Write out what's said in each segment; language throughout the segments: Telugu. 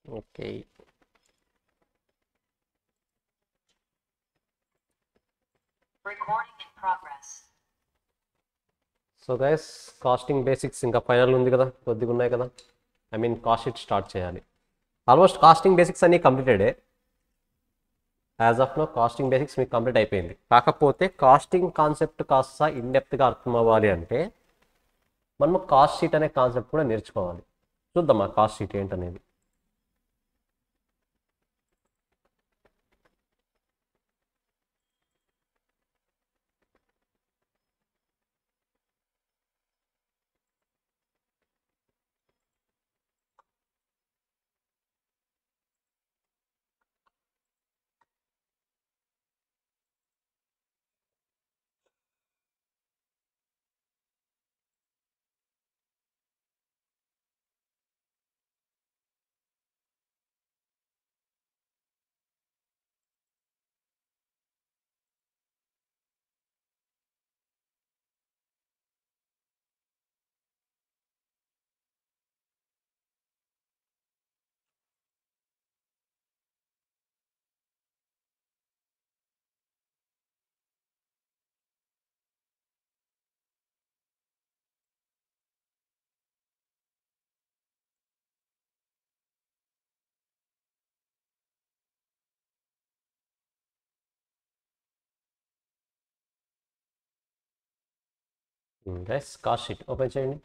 Okay Recording in progress. So guys casting basics ఇంకా ఫైనల్ ఉంది కదా కొద్దిగా ఉన్నాయి కదా I mean cast sheet start చేయాలి ఆల్మోస్ట్ కాస్టింగ్ బేసిక్స్ అన్నీ కంప్లీటెడే as of now casting basics మీకు కంప్లీట్ అయిపోయింది కాకపోతే కాస్టింగ్ కాన్సెప్ట్ కాస్త ఇన్డెప్త్గా అర్థం అవ్వాలి అంటే మనము కాస్ట్ షీట్ అనే కాన్సెప్ట్ కూడా నేర్చుకోవాలి చూద్దాం ఆ కాస్ట్ షీట్ ఏంటనేది గైస్ కాస్ట్ షీట్ ఓపెన్ చేయండి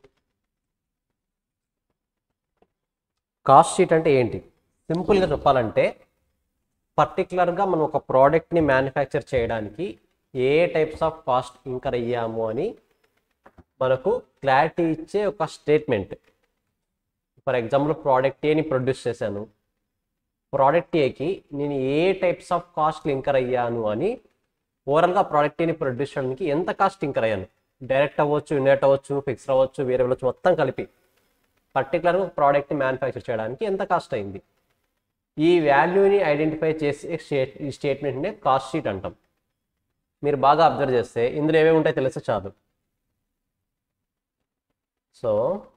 కాస్ట్ షీట్ అంటే ఏంటి సింపుల్గా చెప్పాలంటే పర్టికులర్గా మనం ఒక ప్రోడక్ట్ని మ్యానుఫ్యాక్చర్ చేయడానికి ఏ టైప్స్ ఆఫ్ కాస్ట్ ఇంకర్ అయ్యాము అని మనకు క్లారిటీ ఇచ్చే ఒక స్టేట్మెంట్ ఫర్ ఎగ్జాంపుల్ ప్రోడక్ట్ ఏని ప్రొడ్యూస్ చేశాను ప్రోడక్ట్ ఏకి నేను ఏ టైప్స్ ఆఫ్ కాస్ట్లు ఇంకర్ అయ్యాను అని ఓవరాల్గా ప్రోడక్ట్ ఏని ప్రొడ్యూస్ చేయడానికి ఎంత కాస్ట్ ఇంకర్ అయ్యాను డైరెక్ట్ అవ్వచ్చు ఇండైరెక్ట్ అవ్వచ్చు ఫిక్స్ అవ్వచ్చు వేరే అవ్వచ్చు మొత్తం కలిపి పర్టికులర్గా ప్రోడక్ట్ని మ్యానుఫ్యాక్చర్ చేయడానికి ఎంత కాస్ట్ అయింది ఈ వాల్యూని ఐడెంటిఫై చేసే స్టేట్ ఈ స్టేట్మెంట్నే కాస్ట్ షీట్ అంటాం మీరు బాగా అబ్జర్వ్ చేస్తే ఇందులో ఏమేమి ఉంటాయో తెలిస్తే చాలు so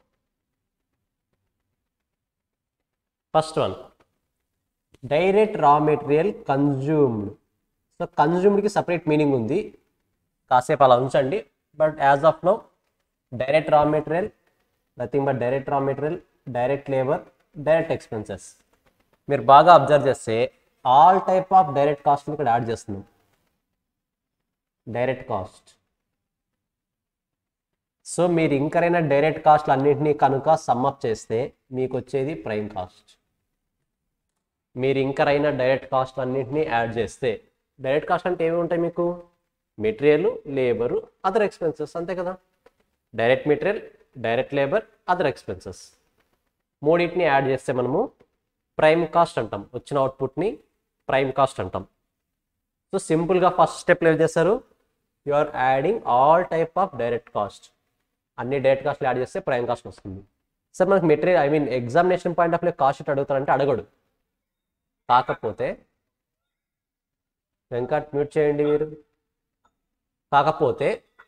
first one direct raw material consumed so కన్జ్యూమ్డ్కి సపరేట్ మీనింగ్ ఉంది కాసేపు అలా ఉంచండి but as of now direct raw material nothing but direct raw material direct labour direct expenses మీరు బాగా అబ్జర్వ్ చేస్తే all type of direct cost ఇక్కడ యాడ్ చేస్తున్నాం డైరెక్ట్ కాస్ట్ సో మీరు ఇంకరైనా డైరెక్ట్ కాస్ట్లు అన్నింటినీ కనుక సమ్మప్ చేస్తే మీకు వచ్చేది ప్రైమ్ కాస్ట్ మీరు ఇంకరైనా డైరెక్ట్ కాస్ట్ అన్నింటినీ యాడ్ చేస్తే డైరెక్ట్ కాస్ట్ అంటే ఏమి ఉంటాయి మీకు మెటీరియల్ లేబరు అదర్ ఎక్స్పెన్సెస్ అంతే కదా direct material direct labour other expenses మూడింటిని యాడ్ చేస్తే మనము ప్రైమ్ కాస్ట్ అంటాం వచ్చిన అవుట్పుట్ని ప్రైమ్ కాస్ట్ అంటాం సో సింపుల్గా ఫస్ట్ స్టెప్లో ఏం చేస్తారు you are adding all type of direct cost అన్ని డైరెక్ట్ కాస్ట్లు యాడ్ చేస్తే ప్రైమ్ కాస్ట్ వస్తుంది సార్ మనకి material I mean examination point of view cost sheet అడుగుతారంటే అడగడు కాకపోతే వెంకట్ మ్యూట్ చేయండి మీరు కాకపోతే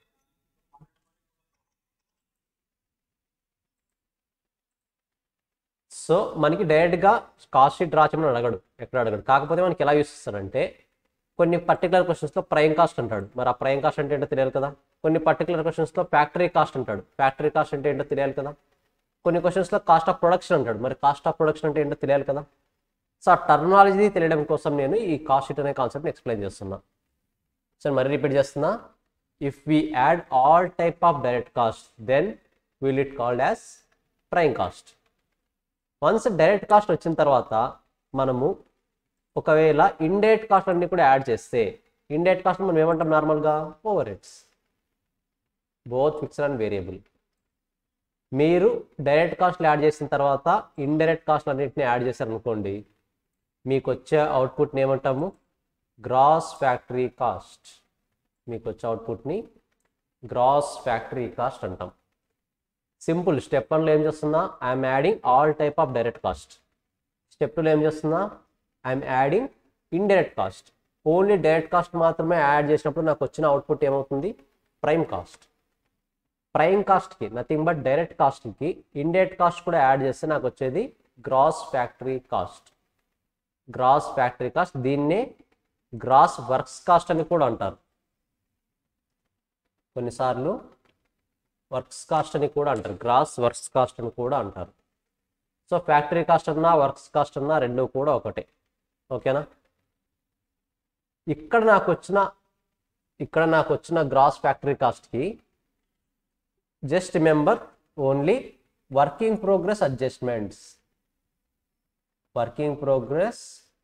సో మనకి డైరెక్ట్గా కాస్ట్ షీట్ డ్రా చేయమని అడగడు ఎక్కడ అడగడు కాకపోతే మనకి ఎలా యూస్ చేస్తాడంటే కొన్ని పర్టికులర్ క్వశ్చన్స్లో ప్రైమ్ కాస్ట్ అంటాడు మరి ఆ ప్రైమ్ కాస్ట్ అంటే ఏంటో తెలియాలి కదా కొన్ని పర్టికులర్ క్వశ్చన్స్లో ఫ్యాక్టరీ కాస్ట్ అంటాడు ఫ్యాక్టరీ కాస్ట్ అంటే ఏంటో తెలియాలి కదా కొన్ని క్వశ్చన్స్లో కాస్ట్ ఆఫ్ ప్రొడక్షన్ అంటాడు మరి కాస్ట్ ఆఫ్ ప్రొడక్షన్ అంటే ఏంటో తెలియాలి కదా సో ఆ టర్మినాలజీ తెలియడం కోసం నేను ఈ కాస్ట్ షీట్ అనే కాన్సెప్ట్ని ఎక్స్ప్లెయిన్ చేస్తున్నా సో మరి రిపీట్ చేస్తున్నా if we add all type of direct cost then will it called as prime cost once direct cost వచ్చిన తర్వాత మనము ఒకవేళ ఇండైరెక్ట్ కాస్ట్ అన్ని కూడా యాడ్ చేస్తే ఇండైరెక్ట్ కాస్ట్ మనం ఏమంటాం నార్మల్గా overheads both fixed and variable మీరు డైరెక్ట్ కాస్ట్లు యాడ్ చేసిన తర్వాత ఇండైరెక్ట్ కాస్ట్ అన్నింటిని యాడ్ చేశారనుకోండి మీకు వచ్చే అవుట్పుట్ని ఏమంటాము గ్రాస్ ఫ్యాక్టరీ కాస్ట్ మీకు వచ్చే అవుట్పుట్ని గ్రాస్ ఫ్యాక్టరీ కాస్ట్ అంటాం సింపుల్ స్టెప్ వన్లో ఏం చేస్తున్నా I'm adding all type of direct cost step టూలో ఏం చేస్తున్నా I'm adding indirect cost only direct cost మాత్రమే యాడ్ చేసినప్పుడు నాకు వచ్చిన అవుట్పుట్ ఏమవుతుంది ప్రైమ్ కాస్ట్ ప్రైమ్ కాస్ట్కి నథింగ్ బట్ డైరెక్ట్ కాస్ట్కి ఇండైరెక్ట్ కాస్ట్ కూడా యాడ్ చేస్తే నాకు వచ్చేది gross factory cost gross factory cost దీన్నే గ్రాస్ వర్క్స్ కాస్ట్ అని కూడా అంటారు కొన్నిసార్లు వర్క్స్ కాస్ట్ అని కూడా అంటారు గ్రాస్ వర్క్స్ కాస్ట్ అని కూడా అంటారు సో ఫ్యాక్టరీ కాస్ట్ అన్నా వర్క్స్ కాస్ట్ అన్నా రెండు కూడా ఒకటే ఓకేనా ఇక్కడ నాకు వచ్చిన ఇక్కడ నాకు వచ్చిన గ్రాస్ ఫ్యాక్టరీ కాస్ట్కి just remember only working progress adjustments working progress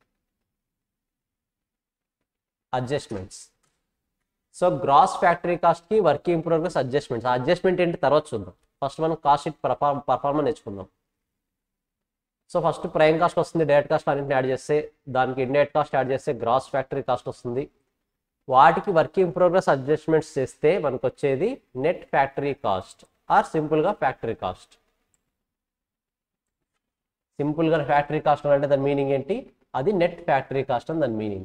adjustments so gross factory కాస్ట్కి వర్కింగ్ ప్రోగ్రెస్ అడ్జస్ట్మెంట్స్ ఆ అడ్జస్ట్మెంట్ ఏంటి తర్వాత చూద్దాం ఫస్ట్ మనం కాస్ట్ షీట్ పర్ఫార్మ్ పర్ఫార్మెన్స్ నేర్చుకుందాం సో ఫస్ట్ ప్రైమ్ కాస్ట్ వస్తుంది డైరెక్ట్ కాస్ట్ అన్నింటిని యాడ్ చేస్తే దానికి ఇండైరెక్ట్ కాస్ట్ యాడ్ చేస్తే గ్రాస్ ఫ్యాక్టరీ కాస్ట్ వస్తుంది వాటికి వర్కింగ్ ప్రోగ్రెస్ అడ్జస్ట్మెంట్స్ చేస్తే మనకు వచ్చేది నెట్ ఫ్యాక్టరీ కాస్ట్ ఆర్ సింపుల్గా ఫ్యాక్టరీ కాస్ట్ సింపుల్గా ఫ్యాక్టరీ కాస్ట్ అంటే దాని మీనింగ్ ఏంటి అది నెట్ ఫ్యాక్టరీ కాస్ట్ అని దాని మీనింగ్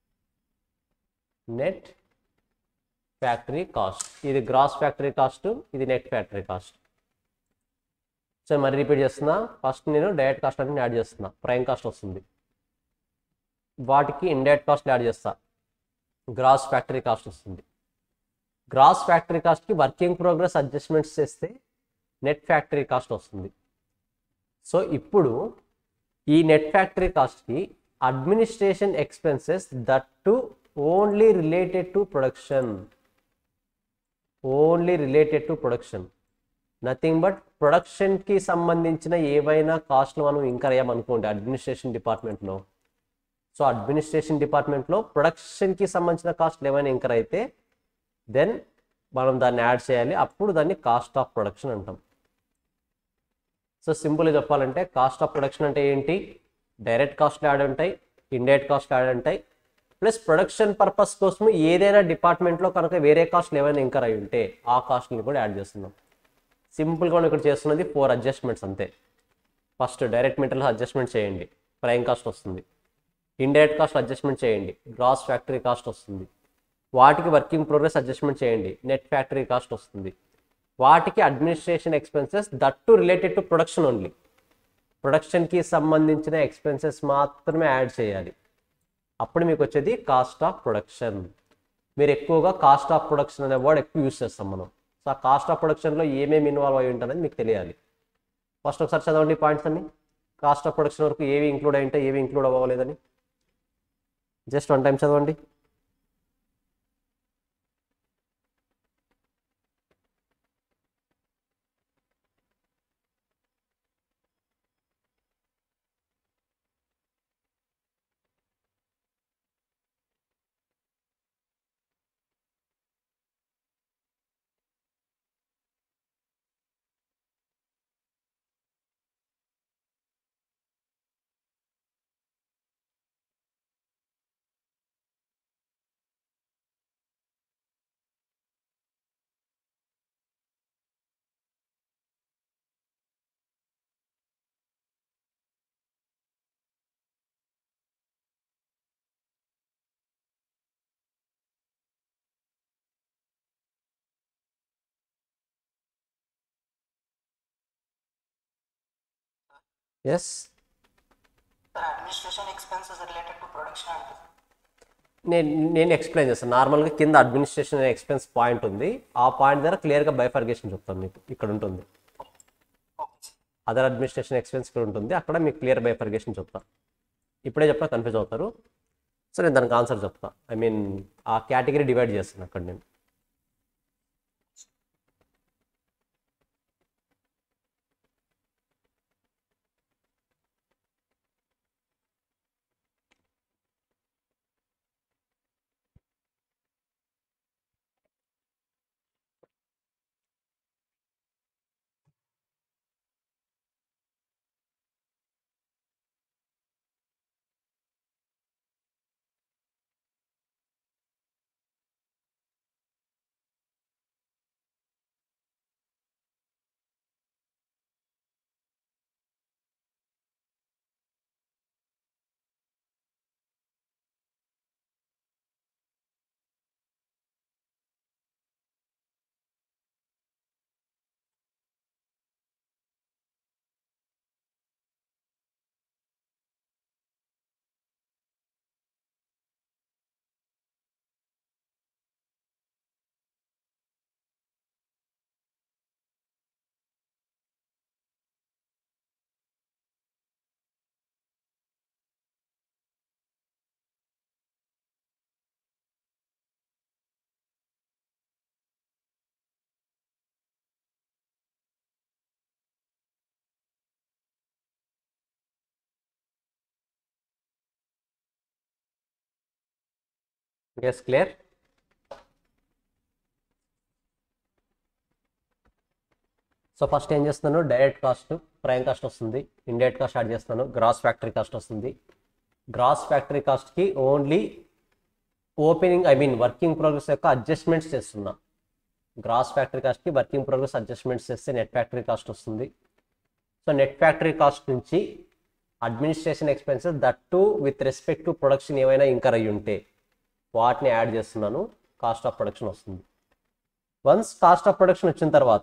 నెట్ ఫ్యాక్టరీ కాస్ట్ ఇది గ్రాస్ ఫ్యాక్టరీ కాస్ట్ ఇది నెట్ ఫ్యాక్టరీ కాస్ట్ సో మరి రిపీట్ చేస్తున్నా ఫస్ట్ నేను డైరెక్ట్ కాస్ట్ అనేది యాడ్ చేస్తున్నా ప్రైమ్ కాస్ట్ వస్తుంది వాటికి ఇండైరెక్ట్ కాస్ట్ యాడ్ చేస్తా గ్రాస్ ఫ్యాక్టరీ కాస్ట్ వస్తుంది గ్రాస్ ఫ్యాక్టరీ కాస్ట్కి వర్కింగ్ ప్రోగ్రెస్ అడ్జస్ట్మెంట్స్ చేస్తే నెట్ ఫ్యాక్టరీ కాస్ట్ వస్తుంది సో ఇప్పుడు ఈ నెట్ ఫ్యాక్టరీ కాస్ట్కి administration expenses that to only related to production only related to production nothing but ప్రొడక్షన్కి సంబంధించిన ఏవైనా కాస్ట్లు మనం ఇంకర్ అయ్యామనుకోండి అడ్మినిస్ట్రేషన్ డిపార్ట్మెంట్లో సో అడ్మినిస్ట్రేషన్ డిపార్ట్మెంట్లో ప్రొడక్షన్కి సంబంధించిన కాస్ట్లు ఏమైనా ఇంకర్ అయితే దెన్ మనం దాన్ని యాడ్ చేయాలి అప్పుడు దాన్ని కాస్ట్ ఆఫ్ ప్రొడక్షన్ అంటాం సో సింపుల్గా చెప్పాలంటే కాస్ట్ ఆఫ్ ప్రొడక్షన్ అంటే ఏంటి డైరెక్ట్ కాస్ట్లు యాడ్ ఉంటాయి ఇండైరెక్ట్ కాస్ట్ యాడ్ ఉంటాయి ప్లస్ ప్రొడక్షన్ పర్పస్ కోసం ఏదైనా డిపార్ట్మెంట్లో కనుక వేరే కాస్ట్లు ఏమైనా ఇంకర్ అయి ఉంటే ఆ కాస్ట్ని కూడా యాడ్ చేస్తున్నాం సింపుల్గా మనం ఇక్కడ చేస్తున్నది ఫోర్ అడ్జస్ట్మెంట్స్ అంతే ఫస్ట్ డైరెక్ట్ మెటీరియల్ అడ్జస్ట్మెంట్ చేయండి ప్రైమ్ కాస్ట్ వస్తుంది ఇండైరెక్ట్ కాస్ట్ అడ్జస్ట్మెంట్ చేయండి గ్రాస్ ఫ్యాక్టరీ కాస్ట్ వస్తుంది వాటికి వర్కింగ్ ప్రోగ్రెస్ అడ్జస్ట్మెంట్ చేయండి నెట్ ఫ్యాక్టరీ కాస్ట్ వస్తుంది వాటికి administration expenses that to related to production only ప్రొడక్షన్కి సంబంధించిన ఎక్స్పెన్సెస్ మాత్రమే యాడ్ చేయాలి అప్పుడు మీకు వచ్చేది కాస్ట్ ఆఫ్ ప్రొడక్షన్ మీరు ఎక్కువగా కాస్ట్ ఆఫ్ ప్రొడక్షన్ అనే వర్డ్ ఎక్కువ యూస్ చేస్తాం మనం సో ఆ కాస్ట్ ఆఫ్ ప్రొడక్షన్లో ఏమేమి ఇన్వాల్వ్ అయి ఉంటుందని మీకు తెలియాలి ఫస్ట్ ఒకసారి చదవండి పాయింట్స్ అన్ని కాస్ట్ ఆఫ్ ప్రొడక్షన్ వరకు ఏవి ఇంక్లూడ్ అయి ఉంటే ఏవి ఇంక్లూడ్ అవ్వలేదని జస్ట్ వన్ టైం చదవండి as administration expenses related to production అంటే నేను నేను ఎక్స్ప్లెయిన్ చేస్తాను నార్మల్గా కింద అడ్మినిస్ట్రేషన్ ఎక్స్పెన్స్ పాయింట్ ఉంది ఆ పాయింట్ దగ్గర క్లియర్గా బైఫర్గేషన్ చెప్తాను మీకు ఇక్కడ ఉంటుంది అదర్ అడ్మినిస్ట్రేషన్ ఎక్స్పెన్స్ ఇక్కడ ఉంటుంది అక్కడ మీకు క్లియర్ బైఫర్గేషన్ చెప్తా ఇప్పుడే చెప్పినా కన్ఫ్యూజ్ అవుతారు సో నేను దానికి ఆన్సర్ చెప్తా ఐ మీన్ ఆ కేటగిరీ డివైడ్ చేస్తాను అక్కడ నేను ఎస్ క్లియర్ సో ఫస్ట్ ఏం చేస్తున్నాను డైరెక్ట్ కాస్ట్ ప్రైమ్ కాస్ట్ వస్తుంది ఇండైరెక్ట్ కాస్ట్ యాడ్ చేస్తున్నాను గ్రాస్ ఫ్యాక్టరీ కాస్ట్ వస్తుంది గ్రాస్ ఫ్యాక్టరీ కాస్ట్కి only opening I mean working progress యొక్క అడ్జస్ట్మెంట్స్ చేస్తున్నా గ్రాస్ ఫ్యాక్టరీ కాస్ట్కి వర్కింగ్ ప్రోగ్రెస్ అడ్జస్ట్మెంట్స్ చేస్తే నెట్ ఫ్యాక్టరీ కాస్ట్ వస్తుంది సో నెట్ ఫ్యాక్టరీ కాస్ట్ నుంచి administration expenses that to with respect to production ఏమైనా ఇంకర్ అయ్యి ఉంటే వాటిని యాడ్ చేస్తున్నాను కాస్ట్ ఆఫ్ ప్రొడక్షన్ వస్తుంది వన్స్ కాస్ట్ ఆఫ్ ప్రొడక్షన్ వచ్చిన తర్వాత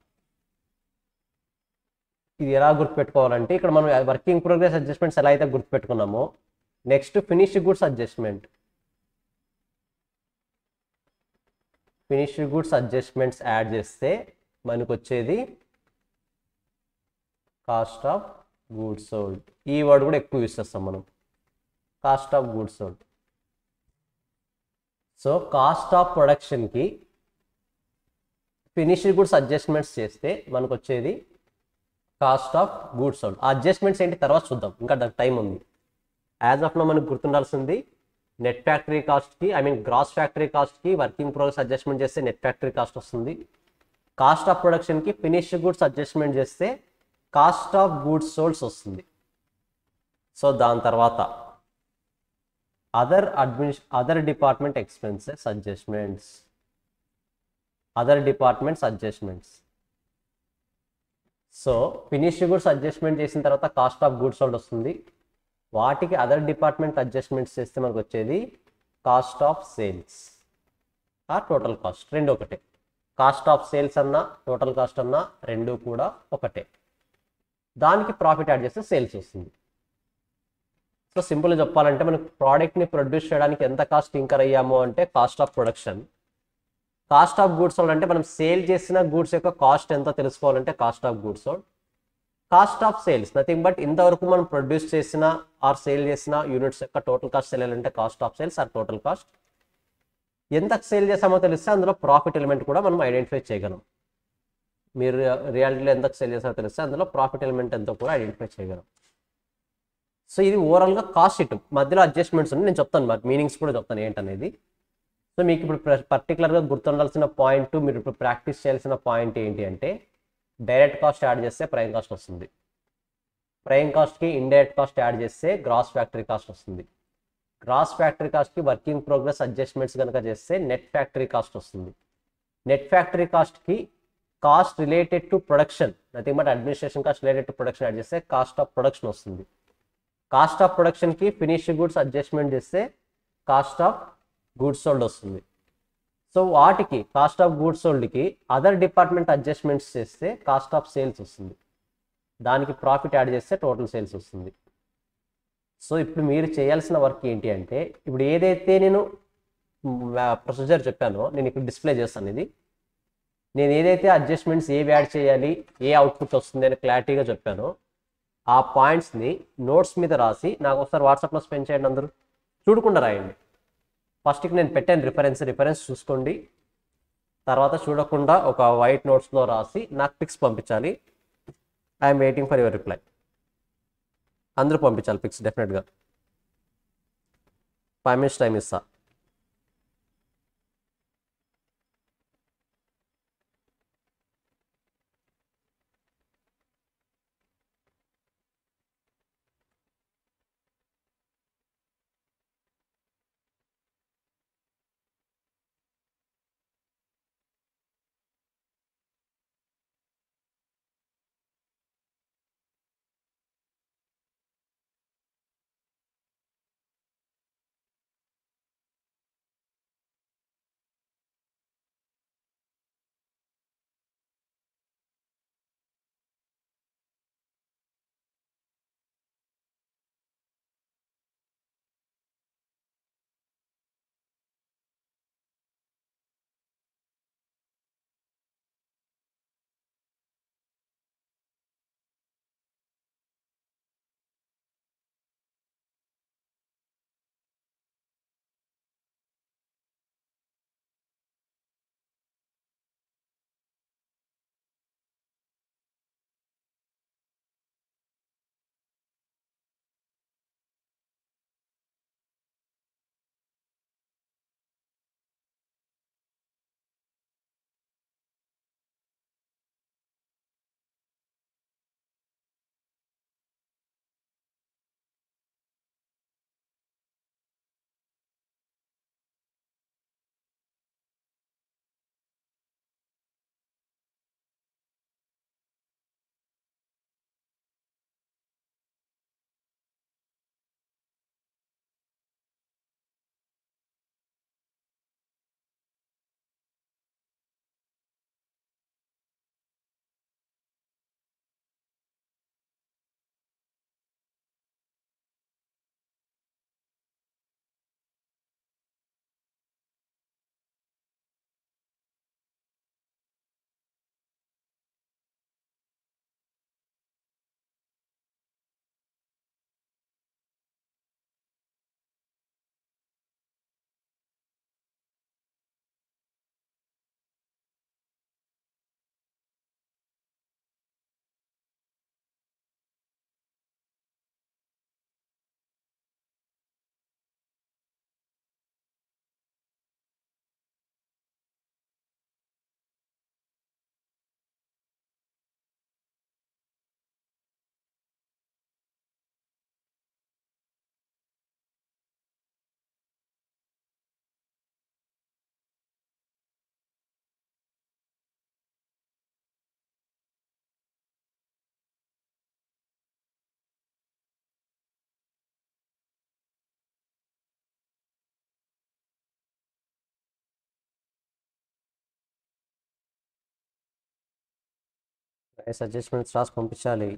ఇది ఎలా గుర్తుపెట్టుకోవాలంటే ఇక్కడ మనం వర్కింగ్ ప్రోగ్రెస్ అడ్జస్ట్మెంట్స్ ఎలా అయితే గుర్తుపెట్టుకున్నామో next finished goods adjustment finished goods adjustments add చేస్తే మనకు వచ్చేది కాస్ట్ ఆఫ్ గూడ్స్ సోల్డ్ ఈ వర్డ్ కూడా ఎక్కువ యూస్ చేస్తాం మనం cost of goods sold so cost of ప్రొడక్షన్కి ఫినిష్డ్ గుడ్స్ అడ్జస్ట్మెంట్స్ చేస్తే మనకు వచ్చేది కాస్ట్ ఆఫ్ గూడ్స్ సోల్డ్ ఆ అడ్జస్ట్మెంట్స్ ఏంటి తర్వాత చూద్దాం ఇంకా దానికి టైం ఉంది యాజ్ ఆఫ్ నో మనకు గుర్తుండాల్సింది నెట్ ఫ్యాక్టరీ కాస్ట్కి ఐ మీన్ గ్రాస్ ఫ్యాక్టరీ కాస్ట్కి వర్కింగ్ ప్రోగ్రెస్ అడ్జస్ట్మెంట్ చేస్తే నెట్ ఫ్యాక్టరీ కాస్ట్ వస్తుంది కాస్ట్ ఆఫ్ ప్రొడక్షన్కి ఫినిష్డ్ గుడ్స్ అడ్జస్ట్మెంట్ చేస్తే కాస్ట్ ఆఫ్ గూడ్స్ సోల్డ్స్ వస్తుంది సో దాని తర్వాత other admin other department expenses adjustments other departments adjustments so finished goods adjustment చేసిన తర్వాత కాస్ట్ ఆఫ్ గూడ్స్ సోల్డ్ వస్తుంది వాటికి అదర్ డిపార్ట్మెంట్ అడ్జస్ట్మెంట్స్ చేస్తే మనకు వచ్చేది కాస్ట్ ఆఫ్ సేల్స్ ఆ టోటల్ కాస్ట్ రెండు ఒకటే కాస్ట్ ఆఫ్ సేల్స్ అన్నా టోటల్ కాస్ట్ అన్నా రెండు కూడా ఒకటే దానికి ప్రాఫిట్ యాడ్ చేస్తే సేల్స్ వస్తుంది సో సింపుల్గా చెప్పాలంటే మనకు ప్రోడక్ట్ని ప్రొడ్యూస్ చేయడానికి ఎంత కాస్ట్ ఇంకర్ అయ్యాము అంటే cost of production cost of goods sold అంటే మనం సేల్ చేసిన గూడ్స్ యొక్క కాస్ట్ ఎంతో తెలుసుకోవాలంటే cost of goods sold cost of sales nothing but ఇంతవరకు మనం ప్రొడ్యూస్ చేసిన ఆర్ సేల్ చేసిన యూనిట్స్ యొక్క టోటల్ కాస్ట్ తెలియాలంటే cost of sales or total cost ఎంత సేల్ చేసామో తెలిస్తే అందులో ప్రాఫిట్ ఎలిమెంట్ కూడా మనం ఐడెంటిఫై చేయగలం మీరు రియాలిటీలో ఎంత సేల్ చేసామో తెలిస్తే అందులో ప్రాఫిట్ ఎలిమెంట్ ఎంతో కూడా ఐడెంటిఫై చేయగలం సో ఇది ఓవరాల్గా కాస్ట్ షీట్ మధ్యలో అడ్జస్ట్మెంట్స్ ఉన్నాయి నేను చెప్తాను మరి మీనింగ్స్ కూడా చెప్తాను ఏంటనేది సో మీకు ఇప్పుడు పర్టికులర్గా గుర్తుండాల్సిన పాయింట్ మీరు ఇప్పుడు ప్రాక్టీస్ చేయాల్సిన పాయింట్ ఏంటి అంటే డైరెక్ట్ కాస్ట్ యాడ్ చేస్తే ప్రైమ్ కాస్ట్ వస్తుంది ప్రైమ్ కాస్ట్కి ఇండైరెక్ట్ కాస్ట్ యాడ్ చేస్తే గ్రాస్ ఫ్యాక్టరీ కాస్ట్ వస్తుంది గ్రాస్ ఫ్యాక్టరీ కాస్ట్కి వర్కింగ్ ప్రోగ్రెస్ అడ్జస్ట్మెంట్స్ కనుక చేస్తే నెట్ ఫ్యాక్టరీ కాస్ట్ వస్తుంది నెట్ ఫ్యాక్టరీ కాస్ట్కి cost related to production nothing but administration cost related to production add చేస్తే కాస్ట్ ఆఫ్ ప్రొడక్షన్ వస్తుంది కాస్ట్ ఆఫ్ ప్రొడక్షన్కి ఫినిష్ గుడ్స్ అడ్జస్ట్మెంట్ చేస్తే కాస్ట్ ఆఫ్ గూడ్స్ సోల్డ్ వస్తుంది సో వాటికి cost of goods సోల్డ్కి other department adjustments చేస్తే కాస్ట్ ఆఫ్ సేల్స్ వస్తుంది దానికి ప్రాఫిట్ యాడ్ చేస్తే టోటల్ సేల్స్ వస్తుంది సో ఇప్పుడు మీరు చేయాల్సిన వర్క్ ఏంటి అంటే ఇప్పుడు ఏదైతే నేను ప్రొసీజర్ చెప్పానో నేను ఇక్కడ డిస్ప్లే చేస్తాను ఇది నేను ఏదైతే అడ్జస్ట్మెంట్స్ ఏవి యాడ్ చేయాలి ఏ అవుట్పుట్ వస్తుంది అని క్లారిటీగా చెప్పానో ఆ పాయింట్స్ని నోట్స్ మీద రాసి నాకు ఒకసారి వాట్సాప్లో స్పెండ్ చేయండి అందరూ చూడకుండా రాయండి ఫస్ట్కి నేను పెట్టాను రిఫరెన్స్ రిఫరెన్స్ చూసుకోండి తర్వాత చూడకుండా ఒక వైట్ నోట్స్లో రాసి నాకు పిక్స్ పంపించాలి I'm waiting for your reply అందరూ పంపించాలి పిక్స్ డెఫినెట్గా ఫైవ్ మినిట్స్ టైం ఇస్తా గైస్ అడ్జస్ట్మెంట్స్ రాసి పంపించాలి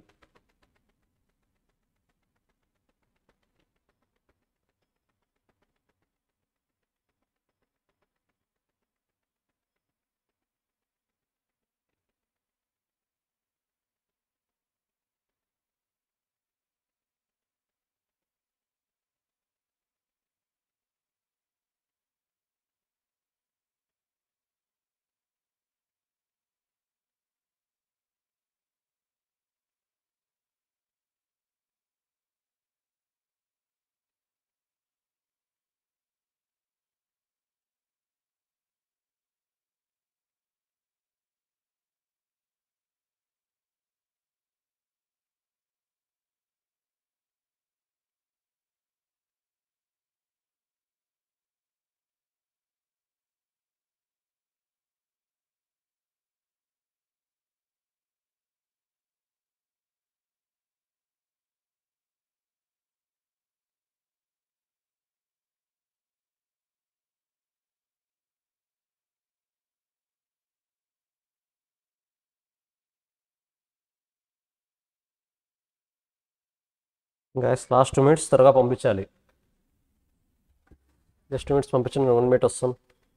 గైస్ లాస్ట్ టూ మినిట్స్ త్వరగా పంపించాలి జస్ట్ టూ మినిట్స్ పంపించండి వన్ మినిట్ వస్తాను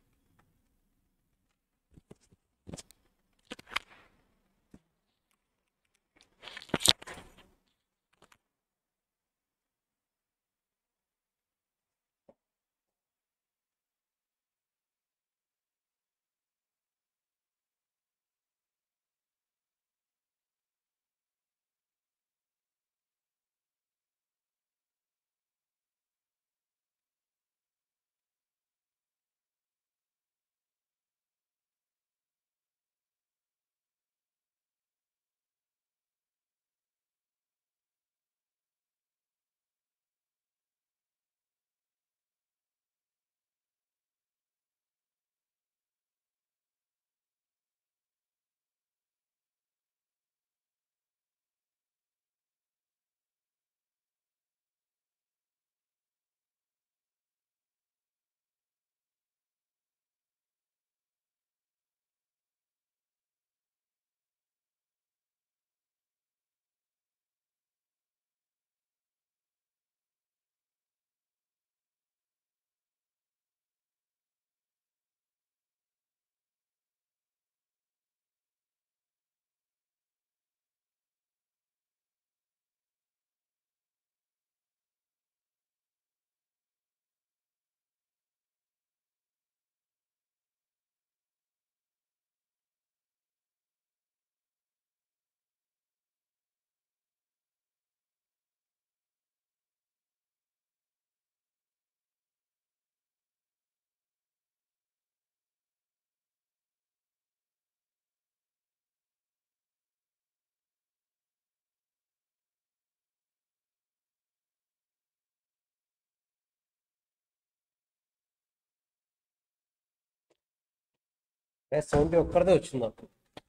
సెవెంటీ ఒక్కరిదే వచ్చింది నాకు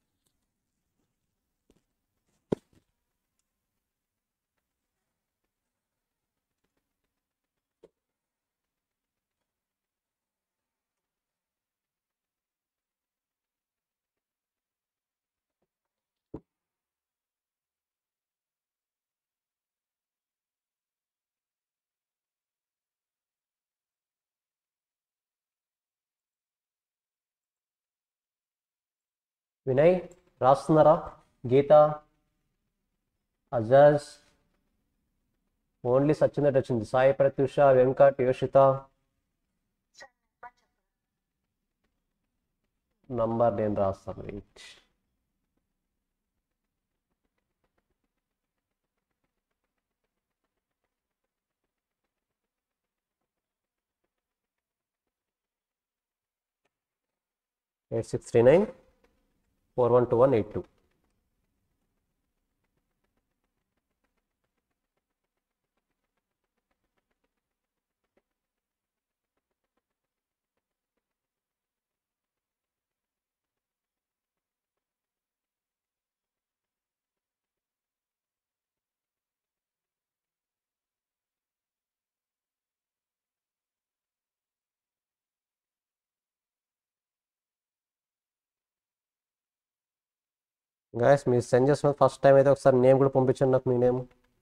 వినయ్ రాస్తున్నారా గీత అజాజ్ ఓన్లీ సచిన్ వచ్చింది సాయి ప్రత్యూష వెంకట్ యోషిత నంబర్ నేను రాస్తాను wait eight six three nine four one two one eight two guys మీరు సెండ్ చేసిన ఫస్ట్ టైం అయితే ఒకసారి నేమ్ కూడా పంపించండి నాకు మీ name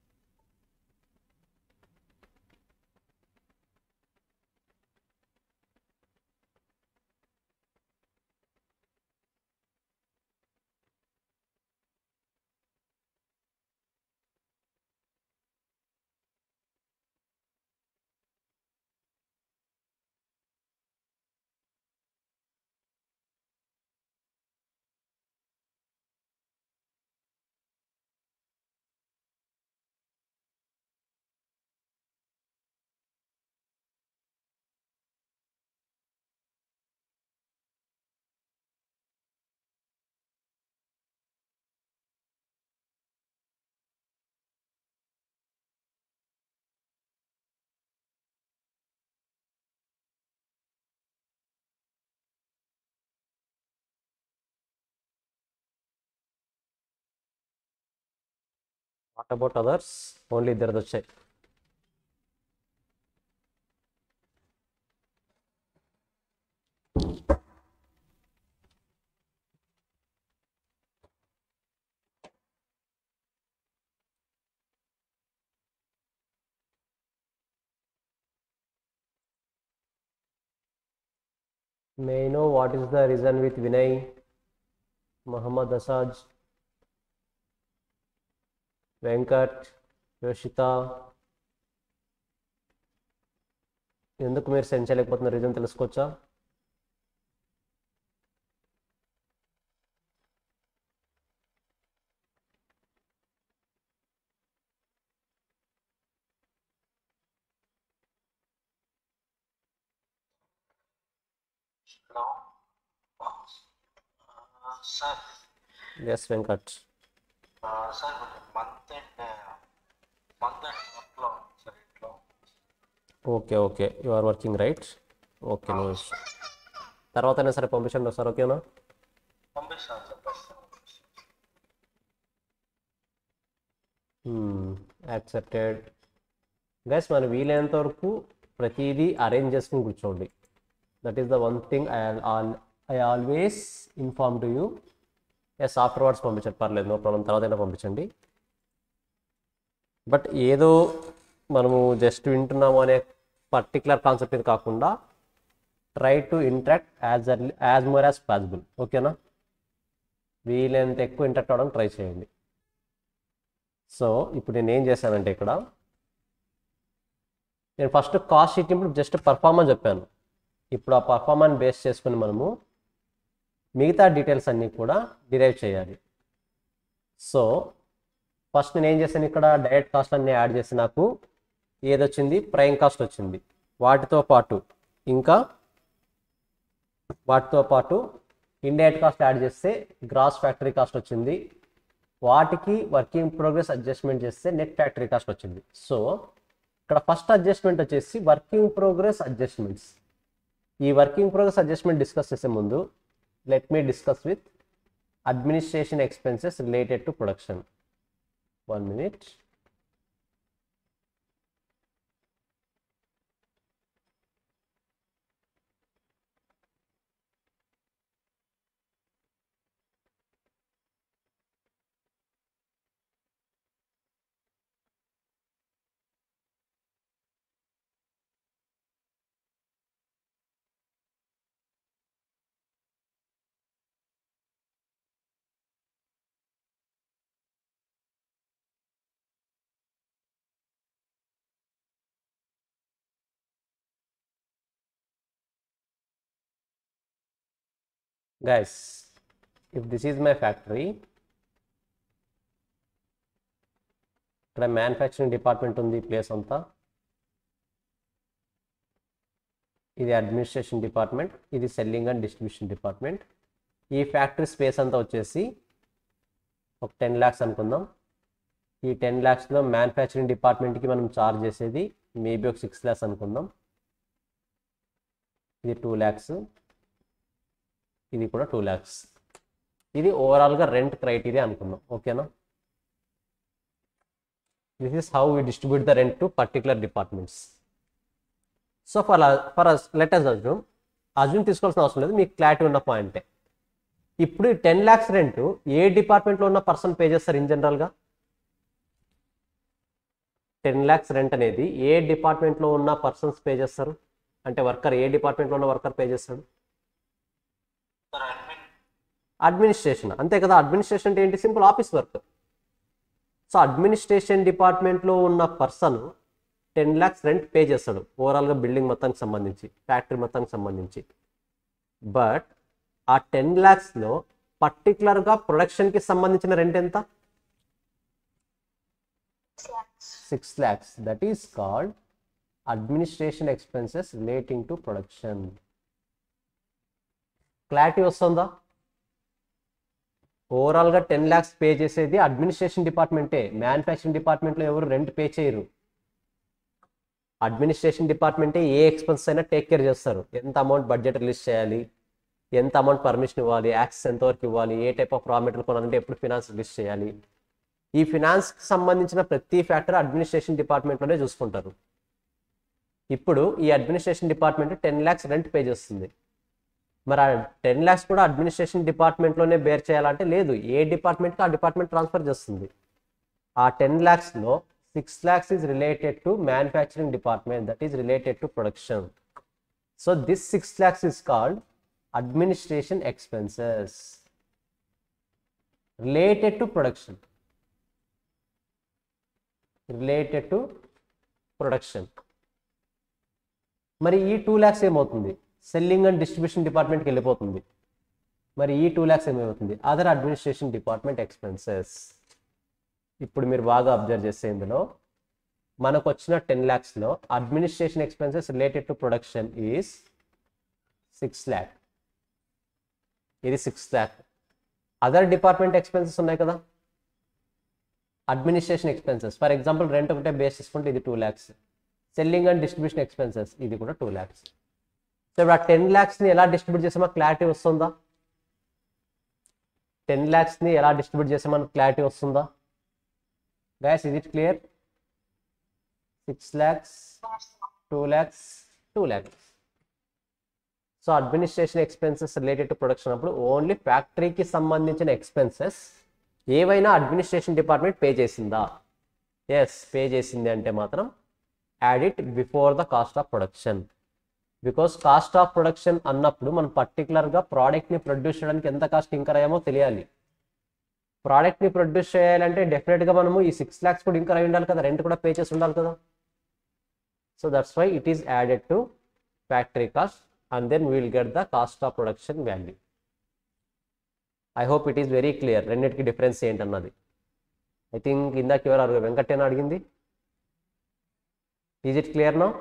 what about others only ఇద్దరిది వచ్చాయి May I know what is the reason with Vinay, Muhammad Asaj, Venkat Yoshitha ఎందుకు మీరు సెండ్ చేయలేకపోతున్న రీజన్ తెలుసుకోవచ్చా hello sir yes Venkat sir month and month and వర్క్లో సార్ ఇంట్లో okay okay you are working right okay no issue తర్వాత అయినా సరే పంపించండి సార్ ఓకేనా పంపిస్తాను సార్ ప్రస్తుతం యాక్సెప్టెడ్ గైస్ మన వీలైనంత వరకు ప్రతిదీ అరేంజ్ చేసుకుని కూర్చోండి that is the one thing I I always inform to you as afterwards పంపించండి పర్లేదు నో ప్రాబ్లం తర్వాత అయినా పంపించండి బట్ ఏదో మనము జస్ట్ వింటున్నాము అనే పర్టికులర్ కాన్సెప్ట్ ఇది కాకుండా try to interact as early as more as possible ఓకేనా వీలైనంత ఎక్కువ ఇంటరాక్ట్ అవ్వడానికి ట్రై చేయండి సో ఇప్పుడు నేను ఏం చేశానంటే ఇక్కడ నేను ఫస్ట్ కాస్ట్ షీట్ ఇప్పుడు జస్ట్ పర్ఫార్మెన్స్ చెప్పాను ఇప్పుడు ఆ పర్ఫార్మెన్స్ బేస్ చేసుకుని మనము మిగతా డీటెయిల్స్ అన్నీ కూడా డిరైవ్ చేయాలి సో ఫస్ట్ నేను ఏం చేశాను ఇక్కడ డైరెక్ట్ కాస్ట్ అన్నీ యాడ్ చేసి నాకు ఏదొచ్చింది ప్రైమ్ కాస్ట్ వచ్చింది వాటితో పాటు ఇంకా వాటితో పాటు ఇండైరెక్ట్ కాస్ట్ యాడ్ చేస్తే గ్రాస్ ఫ్యాక్టరీ కాస్ట్ వచ్చింది వాటికి వర్కింగ్ ప్రోగ్రెస్ అడ్జస్ట్మెంట్ చేస్తే నెట్ ఫ్యాక్టరీ కాస్ట్ వచ్చింది సో ఇక్కడ ఫస్ట్ అడ్జస్ట్మెంట్ వచ్చేసి వర్కింగ్ ప్రోగ్రెస్ అడ్జస్ట్మెంట్స్ ఈ వర్కింగ్ ప్రోగ్రెస్ అడ్జస్ట్మెంట్ డిస్కస్ చేసే ముందు let me discuss with administration expenses related to production one minute guys if this is my factory ఇక్కడ మ్యానుఫ్యాక్చరింగ్ డిపార్ట్మెంట్ ఉంది ఈ ప్లేస్ అంతా ఇది అడ్మినిస్ట్రేషన్ డిపార్ట్మెంట్ ఇది సెల్లింగ్ అండ్ డిస్ట్రిబ్యూషన్ డిపార్ట్మెంట్ ఈ ఫ్యాక్టరీ స్పేస్ అంతా వచ్చేసి ఒక టెన్ ల్యాక్స్ అనుకుందాం ఈ టెన్ ల్యాక్స్లో మ్యానుఫ్యాక్చరింగ్ డిపార్ట్మెంట్కి మనం చార్జ్ చేసేది మేబీ ఒక సిక్స్ ల్యాక్స్ అనుకుందాం ఇది టూ ల్యాక్స్ ఇది కూడా టూ ల్యాక్స్ ఇది ఓవరాల్గా రెంట్ క్రైటీరియా అనుకుందాం ఓకేనా this is how we distribute the rent to particular departments so for for let us assume assume తీసుకోవాల్సిన అవసరం లేదు మీకు క్లారిటీ ఉన్న పాయింటే ఇప్పుడు టెన్ ల్యాక్స్ రెంట్ ఏ డిపార్ట్మెంట్లో ఉన్న పర్సన్ పే చేస్తారు ఇన్ జనరల్గా టెన్ ల్యాక్స్ రెంట్ అనేది ఏ డిపార్ట్మెంట్లో ఉన్న పర్సన్స్ పే చేస్తారు అంటే వర్కర్ ఏ డిపార్ట్మెంట్లో ఉన్న వర్కర్ పే చేస్తాడు సార్ అడ్మిన్ అడ్మినిస్ట్రేషన్ అంతే కదా అడ్మినిస్ట్రేషన్ అంటే ఏంటి simple office work so administration డిపార్ట్మెంట్లో ఉన్న person ten lakhs rent pay చేస్తాడు ఓవరాల్గా బిల్డింగ్ మొత్తానికి సంబంధించి ఫ్యాక్టరీ మొత్తానికి సంబంధించి బట్ ఆ టెన్ ల్యాక్స్లో పర్టికులర్గా ప్రొడక్షన్కి సంబంధించిన రెంట్ ఎంత six lakhs that is called administration expenses relating to production clarity వస్తుందా ఓవరాల్గా టెన్ ల్యాక్స్ పే చేసేది అడ్మినిస్ట్రేషన్ డిపార్ట్మెంటే మ్యానుఫ్యాక్చరింగ్ డిపార్ట్మెంట్లో ఎవరు రెంట్ పే చేయరు అడ్మినిస్ట్రేషన్ డిపార్ట్మెంటే ఏ ఎక్స్పెన్స్ అయినా టేక్ కేర్ చేస్తారు ఎంత అమౌంట్ బడ్జెట్ రిలీజ్ చేయాలి ఎంత అమౌంట్ పర్మిషన్ ఇవ్వాలి యాక్సెస్ ఎంతవరకు ఇవ్వాలి ఏ టైప్ ఆఫ్ రా మెటీరియల్ కొనాలంటే ఎప్పుడు ఫినాన్స్ రిలీజ్ చేయాలి ఈ ఫినాన్స్కి సంబంధించిన ప్రతి ఫ్యాక్టర్ అడ్మినిస్ట్రేషన్ డిపార్ట్మెంట్లోనే చూసుకుంటారు ఇప్పుడు ఈ administration department ten lakhs rent pay చేస్తుంది మరి ఆ టెన్ ల్యాక్స్ కూడా అడ్మినిస్ట్రేషన్ డిపార్ట్మెంట్లోనే బేర్ చేయాలంటే లేదు ఏ డిపార్ట్మెంట్కి ఆ డిపార్ట్మెంట్ ట్రాన్స్ఫర్ చేస్తుంది ఆ టెన్ ల్యాక్స్లో six lakhs is related to manufacturing department that is related to production so this six lakhs is called administration expenses related to production related to production మరి ఈ టూ ల్యాక్స్ ఏమవుతుంది సెల్లింగ్ అండ్ డిస్ట్రిబ్యూషన్ డిపార్ట్మెంట్కి వెళ్ళిపోతుంది మరి ఈ టూ ల్యాక్స్ ఏమవుతుంది అదర్ అడ్మినిస్ట్రేషన్ డిపార్ట్మెంట్ ఎక్స్పెన్సెస్ ఇప్పుడు మీరు బాగా అబ్జర్వ్ చేస్తే ఇందులో మనకు వచ్చిన టెన్ ల్యాక్స్లో administration expenses related to production is six lakh ఇది six lakh other department expenses ఉన్నాయి కదా administration expenses for example rent ఒకటే బేస్ చేసుకుంటే ఇది two lakhs selling and distribution expenses ఇది కూడా టూ ల్యాక్స్ సో ఇప్పుడు ఆ టెన్ ల్యాక్స్ని ఎలా డిస్ట్రిబ్యూట్ చేసామో క్లారిటీ వస్తుందా టెన్ ల్యాక్స్ని ఎలా డిస్ట్రిబ్యూట్ చేసామని క్లారిటీ వస్తుందా గ్యాస్ ఇది clear six lakhs two lakhs two lakhs so administration expenses related to production అప్పుడు ఓన్లీ ఫ్యాక్టరీకి సంబంధించిన ఎక్స్పెన్సెస్ ఏవైనా అడ్మినిస్ట్రేషన్ డిపార్ట్మెంట్ పే చేసిందా ఎస్ పే చేసింది అంటే మాత్రం add it before the cost of production because cost of production అన్నప్పుడు మనం పర్టికులర్గా ప్రోడక్ట్ని ప్రొడ్యూస్ చేయడానికి ఎంత కాస్ట్ ఇంకర్ అయ్యామో తెలియాలి ప్రోడక్ట్ని ప్రొడ్యూస్ చేయాలంటే డెఫినెట్గా మనము ఈ సిక్స్ ల్యాక్స్ కూడా ఇంకర్ అయి ఉండాలి కదా రెంట్ కూడా పే చేసి ఉండాలి కదా so that's why it is added to factory cost and then will get the cost of production value I hope it is very clear రెండింటికి డిఫరెన్స్ ఏంటన్నది ఐ థింక్ ఇందాక ఎవరు అడుగు వెంకటేన అడిగింది is it clear no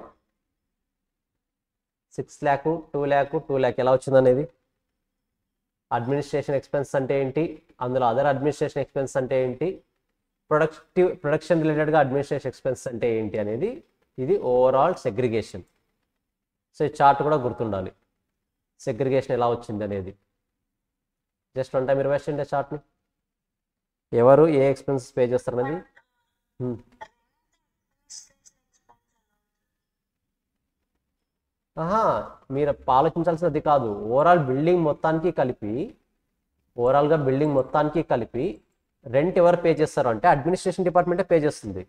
six lakh two lakh two lakh ఎలా వచ్చింది అనేది అడ్మినిస్ట్రేషన్ ఎక్స్పెన్స్ అంటే ఏంటి అందులో అదర్ అడ్మినిస్ట్రేషన్ ఎక్స్పెన్స్ అంటే ఏంటి ప్రొడక్టివ్ ప్రొడక్షన్ రిలేటెడ్గా అడ్మినిస్ట్రేషన్ ఎక్స్పెన్స్ అంటే ఏంటి అనేది ఇది ఓవరాల్ సెగ్రిగేషన్ సో ఈ చార్ట్ కూడా గుర్తుండాలి సెగ్రిగేషన్ ఎలా వచ్చింది అనేది జస్ట్ వన్ టైం రివైజ్ చేయండి చార్ట్ని ఎవరు ఏ ఎక్స్పెన్సెస్ పే చేస్తారనేది Hmm. ఆహా మీరు ఆలోచించాల్సినది కాదు ఓవరాల్ బిల్డింగ్ మొత్తానికి కలిపి ఓవరాల్గా బిల్డింగ్ మొత్తానికి కలిపి రెంట్ ఎవరు పే చేస్తారు అంటే అడ్మినిస్ట్రేషన్ డిపార్ట్మెంటే పే చేస్తుంది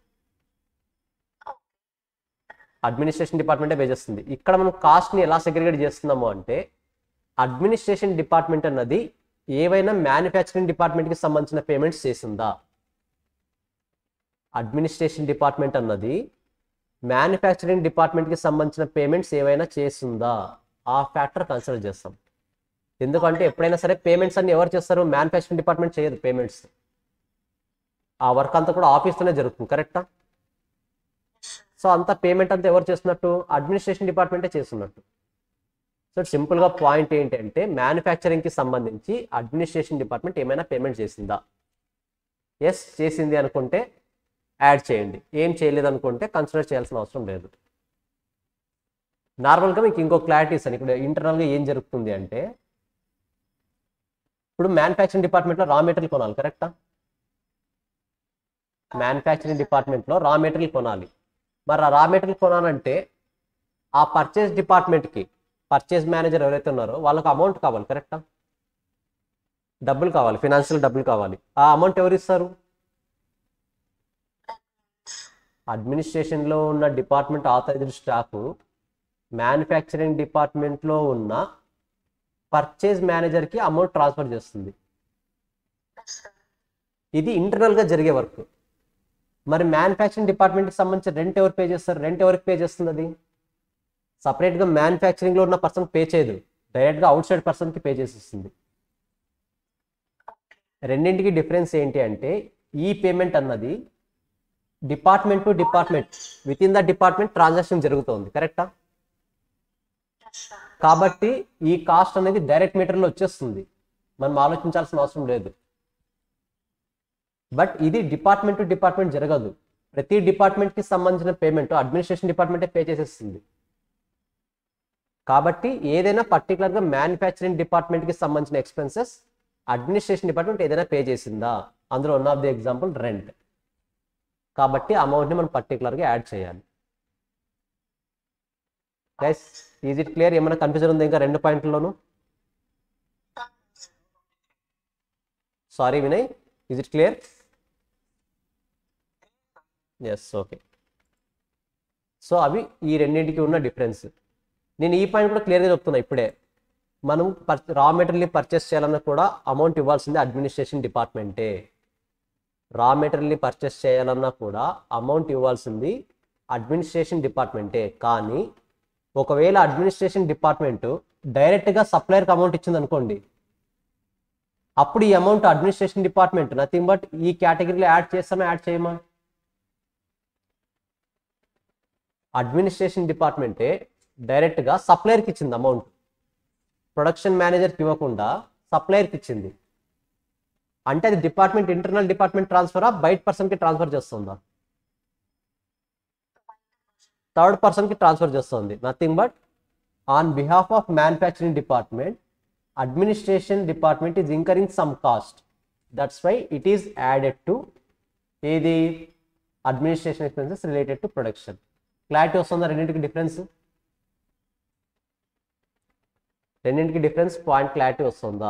అడ్మినిస్ట్రేషన్ డిపార్ట్మెంటే పే చేస్తుంది ఇక్కడ మనం కాస్ట్ని ఎలా సెగ్రిగేట్ చేస్తున్నాము అంటే అడ్మినిస్ట్రేషన్ డిపార్ట్మెంట్ అన్నది ఏవైనా మ్యానుఫ్యాక్చరింగ్ డిపార్ట్మెంట్కి సంబంధించిన పేమెంట్స్ చేసిందా అడ్మినిస్ట్రేషన్ డిపార్ట్మెంట్ అన్నది మ్యానుఫ్యాక్చరింగ్ డిపార్ట్మెంట్కి సంబంధించిన పేమెంట్స్ ఏవైనా చేస్తుందా ఆ ఫ్యాక్టర్ కన్సిడర్ చేస్తాం ఎందుకంటే ఎప్పుడైనా సరే పేమెంట్స్ అన్ని ఎవరు చేస్తారు మ్యానుఫ్యాక్చరింగ్ డిపార్ట్మెంట్ చేయదు పేమెంట్స్ ఆ వర్క్ అంతా కూడా ఆఫీస్తోనే జరుగుతుంది కరెక్టా సో అంత పేమెంట్ అంతా ఎవరు చేస్తున్నట్టు అడ్మినిస్ట్రేషన్ డిపార్ట్మెంటే చేస్తున్నట్టు సో సింపుల్గా పాయింట్ ఏంటంటే మ్యానుఫ్యాక్చరింగ్కి సంబంధించి అడ్మినిస్ట్రేషన్ డిపార్ట్మెంట్ ఏమైనా పేమెంట్ చేసిందా ఎస్ చేసింది అనుకుంటే యాడ్ చేయండి ఏం చేయలేదు అనుకుంటే కన్సిడర్ చేయాల్సిన అవసరం లేదు నార్మల్గా మీకు ఇంకో క్లారిటీ ఇస్తాను ఇక్కడ ఇంటర్నల్గా ఏం జరుగుతుంది అంటే ఇప్పుడు మ్యానుఫ్యాక్చరింగ్ డిపార్ట్మెంట్లో రా మెటీరియల్ కొనాలి కరెక్టా మ్యానుఫ్యాక్చరింగ్ డిపార్ట్మెంట్లో రా మెటీరియల్ కొనాలి మరి ఆ రా మెటీరియల్ కొనాలంటే ఆ పర్చేస్ డిపార్ట్మెంట్కి పర్చేస్ మేనేజర్ ఎవరైతే ఉన్నారో వాళ్ళకి అమౌంట్ కావాలి కరెక్టా డబ్బులు కావాలి ఫినాన్షియల్ డబ్బులు కావాలి ఆ అమౌంట్ ఎవరు ఇస్తారు అడ్మినిస్ట్రేషన్లో ఉన్న డిపార్ట్మెంట్ ఆథరైజ్డ్ స్టాఫ్ మ్యానుఫ్యాక్చరింగ్ డిపార్ట్మెంట్లో ఉన్న పర్చేజ్ మేనేజర్కి అమౌంట్ ట్రాన్స్ఫర్ చేస్తుంది ఇది ఇంటర్నల్గా జరిగే వర్క్ మరి మ్యానుఫ్యాక్చరింగ్ డిపార్ట్మెంట్కి సంబంధించి రెంట్ ఎవరు పే చేస్తారు రెంట్ ఎవరికి పే చేస్తుంది అది సపరేట్గా మ్యానుఫ్యాక్చరింగ్లో ఉన్న పర్సన్ పే చేయదు డైరెక్ట్గా అవుట్ సైడ్ పర్సన్కి పే చేసిస్తుంది రెండింటికి డిఫరెన్స్ ఏంటి అంటే ఈ పేమెంట్ అన్నది department to department within the department transaction జరుగుతుంది కరెక్టా కాబట్టి ఈ కాస్ట్ అనేది డైరెక్ట్ మీటర్లో వచ్చేస్తుంది మనం ఆలోచించాల్సిన అవసరం లేదు బట్ ఇది డిపార్ట్మెంట్ టు డిపార్ట్మెంట్ జరగదు ప్రతి డిపార్ట్మెంట్కి సంబంధించిన పేమెంట్ అడ్మినిస్ట్రేషన్ డిపార్ట్మెంటే పే చేసేస్తుంది కాబట్టి ఏదైనా పర్టికులర్గా మ్యానుఫ్యాక్చరింగ్ డిపార్ట్మెంట్కి సంబంధించిన ఎక్స్పెన్సెస్ అడ్మినిస్ట్రేషన్ డిపార్ట్మెంట్ ఏదైనా పే చేసిందా అందులో one of the example rent కాబట్టి అమౌంట్ని మనం పర్టికులర్గా యాడ్ చేయాలి గైస్ ఈజ్ ఇట్ క్లియర్ ఏమైనా కన్ఫ్యూజన్ ఉంది ఇంకా రెండు పాయింట్లలోను sorry Vinay is it clear yes okay so అవి ఈ రెండింటికి ఉన్న డిఫరెన్స్ నేను ఈ పాయింట్ కూడా క్లియర్గా చెప్తున్నా ఇప్పుడే మనం రా మెటీరియల్ని పర్చేస్ చేయాలన్నా కూడా అమౌంట్ ఇవ్వాల్సింది అడ్మినిస్ట్రేషన్ డిపార్ట్మెంటే రా మెటీరియల్ని పర్చేస్ చేయాలన్నా కూడా అమౌంట్ ఇవ్వాల్సింది అడ్మినిస్ట్రేషన్ డిపార్ట్మెంటే కానీ ఒకవేళ అడ్మినిస్ట్రేషన్ డిపార్ట్మెంట్ డైరెక్ట్గా సప్లయర్కి అమౌంట్ ఇచ్చింది అనుకోండి అప్పుడు ఈ amount administration department nothing but ఈ కేటగిరీలో యాడ్ చేస్తామా యాడ్ చేయమా అడ్మినిస్ట్రేషన్ డిపార్ట్మెంటే డైరెక్ట్గా సప్లయర్కి ఇచ్చింది అమౌంట్ ప్రొడక్షన్ మేనేజర్కి ఇవ్వకుండా సప్లయర్కి ఇచ్చింది అంటే అది డిపార్ట్మెంట్ ఇంటర్నల్ డిపార్ట్మెంట్ ట్రాన్స్ఫరా బయట పర్సన్కి ట్రాన్స్ఫర్ చేస్తుందా థర్డ్ పర్సన్కి ట్రాన్స్ఫర్ చేస్తుంది nothing but on behalf of manufacturing department administration department is incurring some cost that's why it is added to ఏది administration expenses related to production clarity వస్తుందా రెండింటికి డిఫరెన్స్ రెండింటికి డిఫరెన్స్ పాయింట్ క్లారిటీ వస్తుందా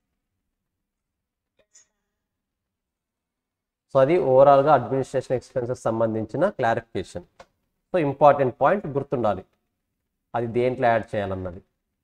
సో అది ఓవరాల్గా అడ్మినిస్ట్రేషన్ ఎక్స్పెన్సెస్ సంబంధించిన క్లారిఫికేషన్ సో ఇంపార్టెంట్ పాయింట్ గుర్తుండాలి అది దేంట్లో యాడ్ చేయాలన్నది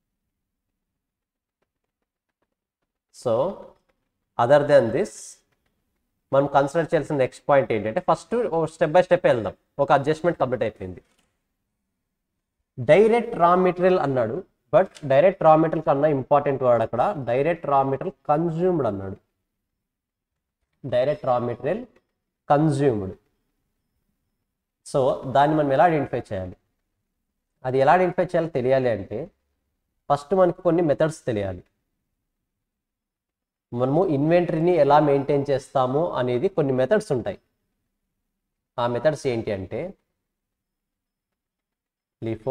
సో అదర్ దెన్ దిస్ మనం కన్సిడర్ చేయాల్సిన నెక్స్ట్ పాయింట్ ఏంటంటే ఫస్ట్ స్టెప్ బై స్టెప్ వెళ్దాం ఒక అడ్జస్ట్మెంట్ కంప్లీట్ అయిపోయింది డైరెక్ట్ రా మెటీరియల్ అన్నాడు బట్ డైరెక్ట్ రా మెటీరియల్ కన్నా ఇంపార్టెంట్ వర్డ్ అక్కడ డైరెక్ట్ రా మెటీరియల్ కన్జ్యూమ్డ్ అన్నాడు direct raw material consumed so దాన్ని మనం ఎలా ఐడెంటిఫై చేయాలి అది ఎలా ఐడెంటిఫై చేయాలో తెలియాలి అంటే ఫస్ట్ మనకి కొన్ని మెథడ్స్ తెలియాలి మనము ఇన్వెంటరీని ఎలా మెయింటైన్ చేస్తాము అనేది కొన్ని మెథడ్స్ ఉంటాయి ఆ మెథడ్స్ ఏంటి అంటే LIFO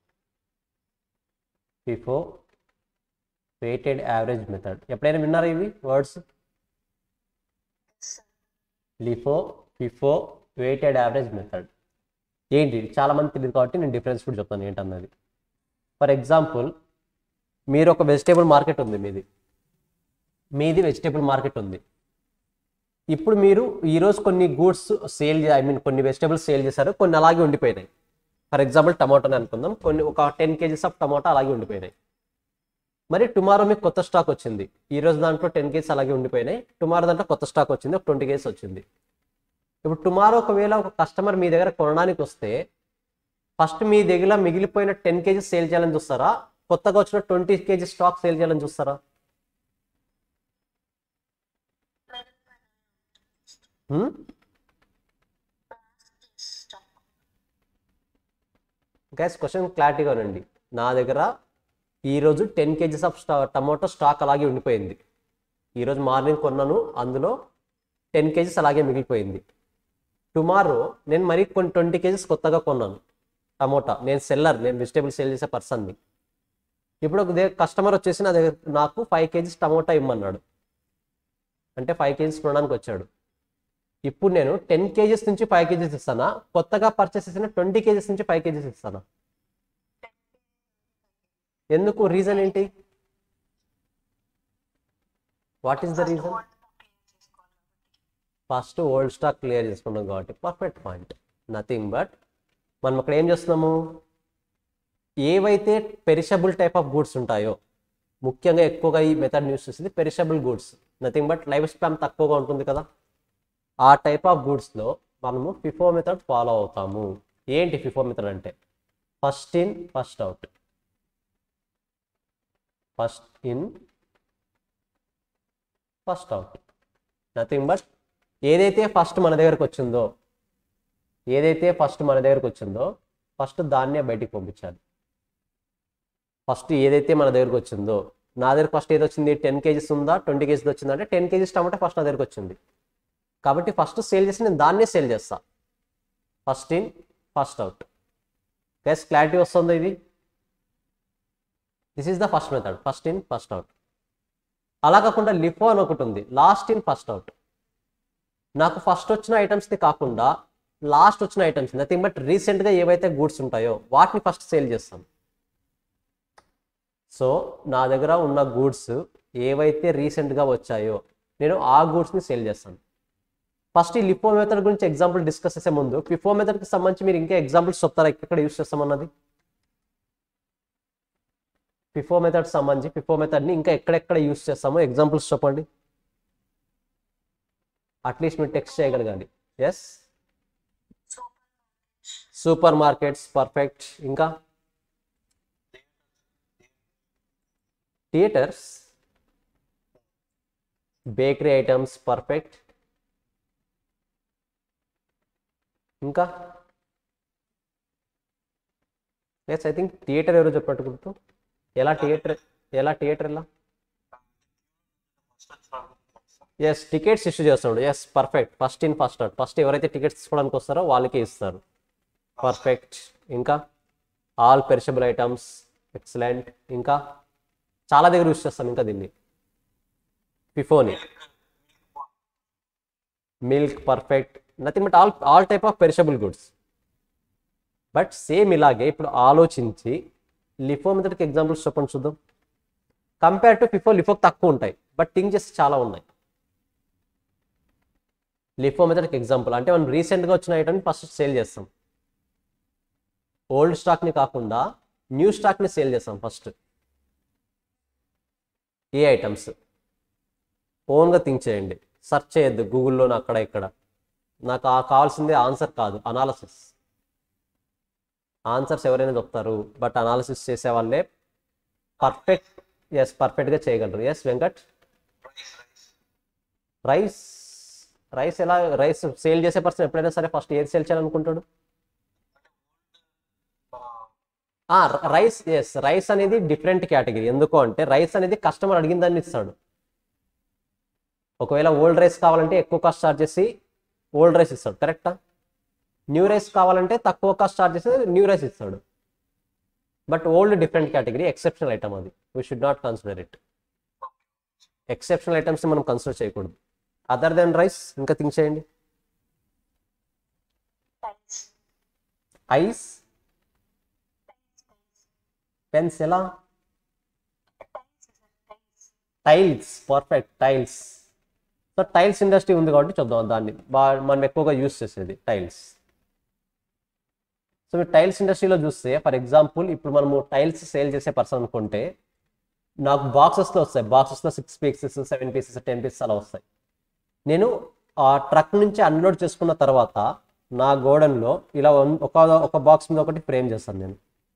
FIFO weighted average method ఎప్పుడైనా విన్నారా ఇవి words LIFO FIFO weighted average method ఏంటి చాలా మంది తెలియదు కాబట్టి నేను డిఫరెన్స్ కూడా చెప్తాను ఏంటన్నది ఫర్ ఎగ్జాంపుల్ మీరు ఒక వెజిటేబుల్ మార్కెట్ ఉంది మీది మీది వెజిటేబుల్ మార్కెట్ ఉంది ఇప్పుడు మీరు ఈరోజు కొన్ని గూడ్స్ సేల్ ఐ మీన్ కొన్ని వెజిటేబుల్స్ సేల్ చేశారు కొన్ని అలాగే ఉండిపోయినాయి ఫర్ ఎగ్జాంపుల్ టమాటోని అనుకుందాం కొన్ని ఒక టెన్ కేజీస్ ఆఫ్ టమాటా అలాగే ఉండిపోయినాయి మరి టుమారో మీకు కొత్త స్టాక్ వచ్చింది ఈ రోజు దాంట్లో టెన్ కేజీస్ అలాగే ఉండిపోయినాయి టుమారో దాంట్లో కొత్త స్టాక్ వచ్చింది ఒక ట్వంటీ కేజీస్ వచ్చింది ఇప్పుడు టుమారో ఒకవేళ ఒక కస్టమర్ మీ దగ్గర కొనడానికి వస్తే ఫస్ట్ మీ దగ్గర మిగిలిపోయిన టెన్ కేజీస్ సేల్ చేయాలని చూస్తారా కొత్తగా వచ్చిన ట్వంటీ కేజీ స్టాక్ సేల్ చేయాలని చూస్తారా గైస్ క్వశ్చన్ క్లారిటీగా ఉండండి నా దగ్గర ఈరోజు టెన్ కేజీస్ ఆఫ్ స్టా టమాటో స్టాక్ అలాగే ఉండిపోయింది ఈరోజు మార్నింగ్ కొన్నాను అందులో టెన్ కేజీస్ అలాగే మిగిలిపోయింది టుమారో నేను మరి కొన్ని ట్వంటీ కేజీస్ కొత్తగా కొన్నాను టమోటా నేను సెల్లర్ నేను వెజిటేబుల్ సేల్ చేసే పర్సన్ని ఇప్పుడు ఒక కస్టమర్ వచ్చేసి నా దగ్గర నాకు ఫైవ్ కేజీస్ టమోటా ఇమ్మన్నాడు అంటే ఫైవ్ కేజీస్ కొనడానికి వచ్చాడు ఇప్పుడు నేను టెన్ కేజీస్ నుంచి ఫైవ్ కేజీస్ ఇస్తానా కొత్తగా పర్చేస్ చేసిన ట్వంటీ కేజీస్ నుంచి ఫైవ్ కేజీస్ ఇస్తానా ఎందుకు రీజన్ ఏంటి what is the reason first old stock clear చేసుకున్నాం కాబట్టి పర్ఫెక్ట్ పాయింట్ నథింగ్ బట్ మనం అక్కడ ఏం చేస్తున్నాము ఏవైతే పెరిషబుల్ టైప్ ఆఫ్ గూడ్స్ ఉంటాయో ముఖ్యంగా ఎక్కువగా ఈ మెథడ్ యూస్ చేసేది perishable goods nothing but life span తక్కువగా ఉంటుంది కదా ఆ టైప్ ఆఫ్ గూడ్స్లో మనము ఫిఫో మెథడ్ ఫాలో అవుతాము ఏంటి ఫిఫో మెథడ్ అంటే first in first out first in first out nothing but ఏదైతే ఫస్ట్ మన దగ్గరకు వచ్చిందో ఏదైతే ఫస్ట్ మన దగ్గరకు వచ్చిందో ఫస్ట్ దాన్నే బయటికి పంపించాలి ఫస్ట్ ఏదైతే మన దగ్గరకు వచ్చిందో నా దగ్గర ఫస్ట్ ఏది వచ్చింది టెన్ కేజీస్ ఉందా ట్వంటీ కేజీస్ వచ్చిందా అంటే టెన్ కేజీస్ టమాటా ఫస్ట్ నా దగ్గరకు వచ్చింది కాబట్టి ఫస్ట్ సేల్ చేసి నేను దాన్నే సేల్ చేస్తా first in first out guys clarity వస్తుంది ఇది this is the first method first in first out అలా కాకుండా లిఫో అని ఒకటి ఉంది లాస్ట్ ఇన్ ఫస్ట్ అవుట్ నాకు ఫస్ట్ వచ్చిన ఐటమ్స్ని కాకుండా లాస్ట్ వచ్చిన ఐటమ్స్ నథింగ్ బట్ రీసెంట్గా ఏవైతే గూడ్స్ ఉంటాయో వాటిని ఫస్ట్ సేల్ చేస్తాం సో నా దగ్గర ఉన్న గూడ్స్ ఏవైతే రీసెంట్గా వచ్చాయో నేను ఆ గూడ్స్ని సేల్ చేస్తాను ఫస్ట్ ఈ లిఫో మెథడ్ గురించి ఎగ్జాంపుల్ డిస్కస్ చేసే ముందు ఫిఫో మెథడ్కి సంబంధించి మీరు ఇంకా ఎగ్జాంపుల్స్ చెప్తారా ఎక్కడ యూస్ చేస్తామన్నది ఫిఫో మెథడ్ సంబంధించి ఫిఫో మెథడ్ని ఇంకా ఎక్కడెక్కడ యూస్ చేస్తామో ఎగ్జాంపుల్స్ చెప్పండి అట్లీస్ట్ మీరు టెక్స్ట్ చేయగలగాలి ఎస్ సూపర్ మార్కెట్స్ పర్ఫెక్ట్ ఇంకా థియేటర్స్ బేకరీ ఐటమ్స్ పర్ఫెక్ట్ ఇంకా ఎస్ ఐ థింక్ థియేటర్ ఎవరో చెప్పినట్టు గుర్తు ఎలా థియేటర్ ఎలా థియేటర్ ఎలా ఫస్ట్ వచ్చిన సార్ ఎస్ టికెట్స్ ఇష్యూ చేస్తున్నాడు yes perfect first in first out first ఎవరైతే టికెట్స్ తీసుకోవడానికి వస్తారో వాళ్ళకే ఇస్తారు పర్ఫెక్ట్ ఇంకా ఆల్ పెరిషబుల్ ఐటమ్స్ ఎక్సలెంట్ ఇంకా చాలా దగ్గర యూస్ చేస్తాం ఇంకా దీన్ని ఫిఫోని milk perfect nothing but all all type of perishable goods but same ఇలాగే ఇప్పుడు ఆలోచించి లిఫో మెథడ్కి ఎగ్జాంపుల్స్ చెప్పండి చూద్దాం కంపేర్ టు ఫిఫో లిఫోకి తక్కువ ఉంటాయి బట్ థింక్ చేసి చాలా ఉన్నాయి లిఫో మెథడ్కి ఎగ్జాంపుల్ అంటే మనం రీసెంట్గా వచ్చిన ఐటమ్ని ఫస్ట్ సేల్ చేస్తాం ఓల్డ్ స్టాక్ని కాకుండా న్యూ స్టాక్ని సేల్ చేస్తాం ఫస్ట్ ఏ ఐటమ్స్ ఓన్గా థింక్ చేయండి సెర్చ్ చేయొద్దు గూగుల్లో అక్కడ ఇక్కడ నాకు ఆ కావాల్సింది ఆన్సర్ కాదు అనాలసిస్ ఆన్సర్స్ ఎవరైనా చెప్తారు బట్ అనాలిసిస్ చేసే వాళ్ళే పర్ఫెక్ట్ ఎస్ పర్ఫెక్ట్గా చేయగలరు yes Venkat rice rice rice rice ఎలా రైస్ సేల్ చేసే పర్సన్ ఎప్పుడైనా సరే ఫస్ట్ ఏది సేల్ చేయాలనుకుంటాడు రైస్ ఎస్ రైస్ అనేది డిఫరెంట్ కేటగిరీ ఎందుకు అంటే రైస్ అనేది కస్టమర్ అడిగిన దాన్ని ఇస్తాడు ఒకవేళ ఓల్డ్ రైస్ కావాలంటే ఎక్కువ కాస్ట్ చార్జ్ చేసి ఓల్డ్ రైస్ ఇస్తాడు కరెక్టా న్యూ రైస్ కావాలంటే తక్కువ కాస్ట్ చార్జ్ చేసి న్యూ రైస్ ఇస్తాడు but old different category exceptional item అది we should not consider it exceptional items మనం కన్సిడర్ చేయకూడదు అదర్ దెన్ రైస్ ఇంకా థింక్ చేయండి ఐస్ పెన్స్ ఎలా tiles perfect tiles so tiles industry ఉంది కాబట్టి చూద్దాం దాన్ని బాగా మనం ఎక్కువగా యూస్ చేసేది టైల్స్ సో మీరు టైల్స్ ఇండస్ట్రీలో చూస్తే ఫర్ ఎగ్జాంపుల్ ఇప్పుడు మనము టైల్స్ సేల్ చేసే పర్సన్ అనుకుంటే నాకు బాక్సెస్లో వస్తాయి బాక్సెస్లో six pieces seven pieces ten pieces అలా వస్తాయి నేను ఆ ట్రక్ నుంచి అన్లోడ్ చేసుకున్న తర్వాత నా గోడన్లో ఇలా వన్- ఒక ఒక బాక్స్ మీద ఒకటి ఫ్రేమ్ చేస్తాను నేను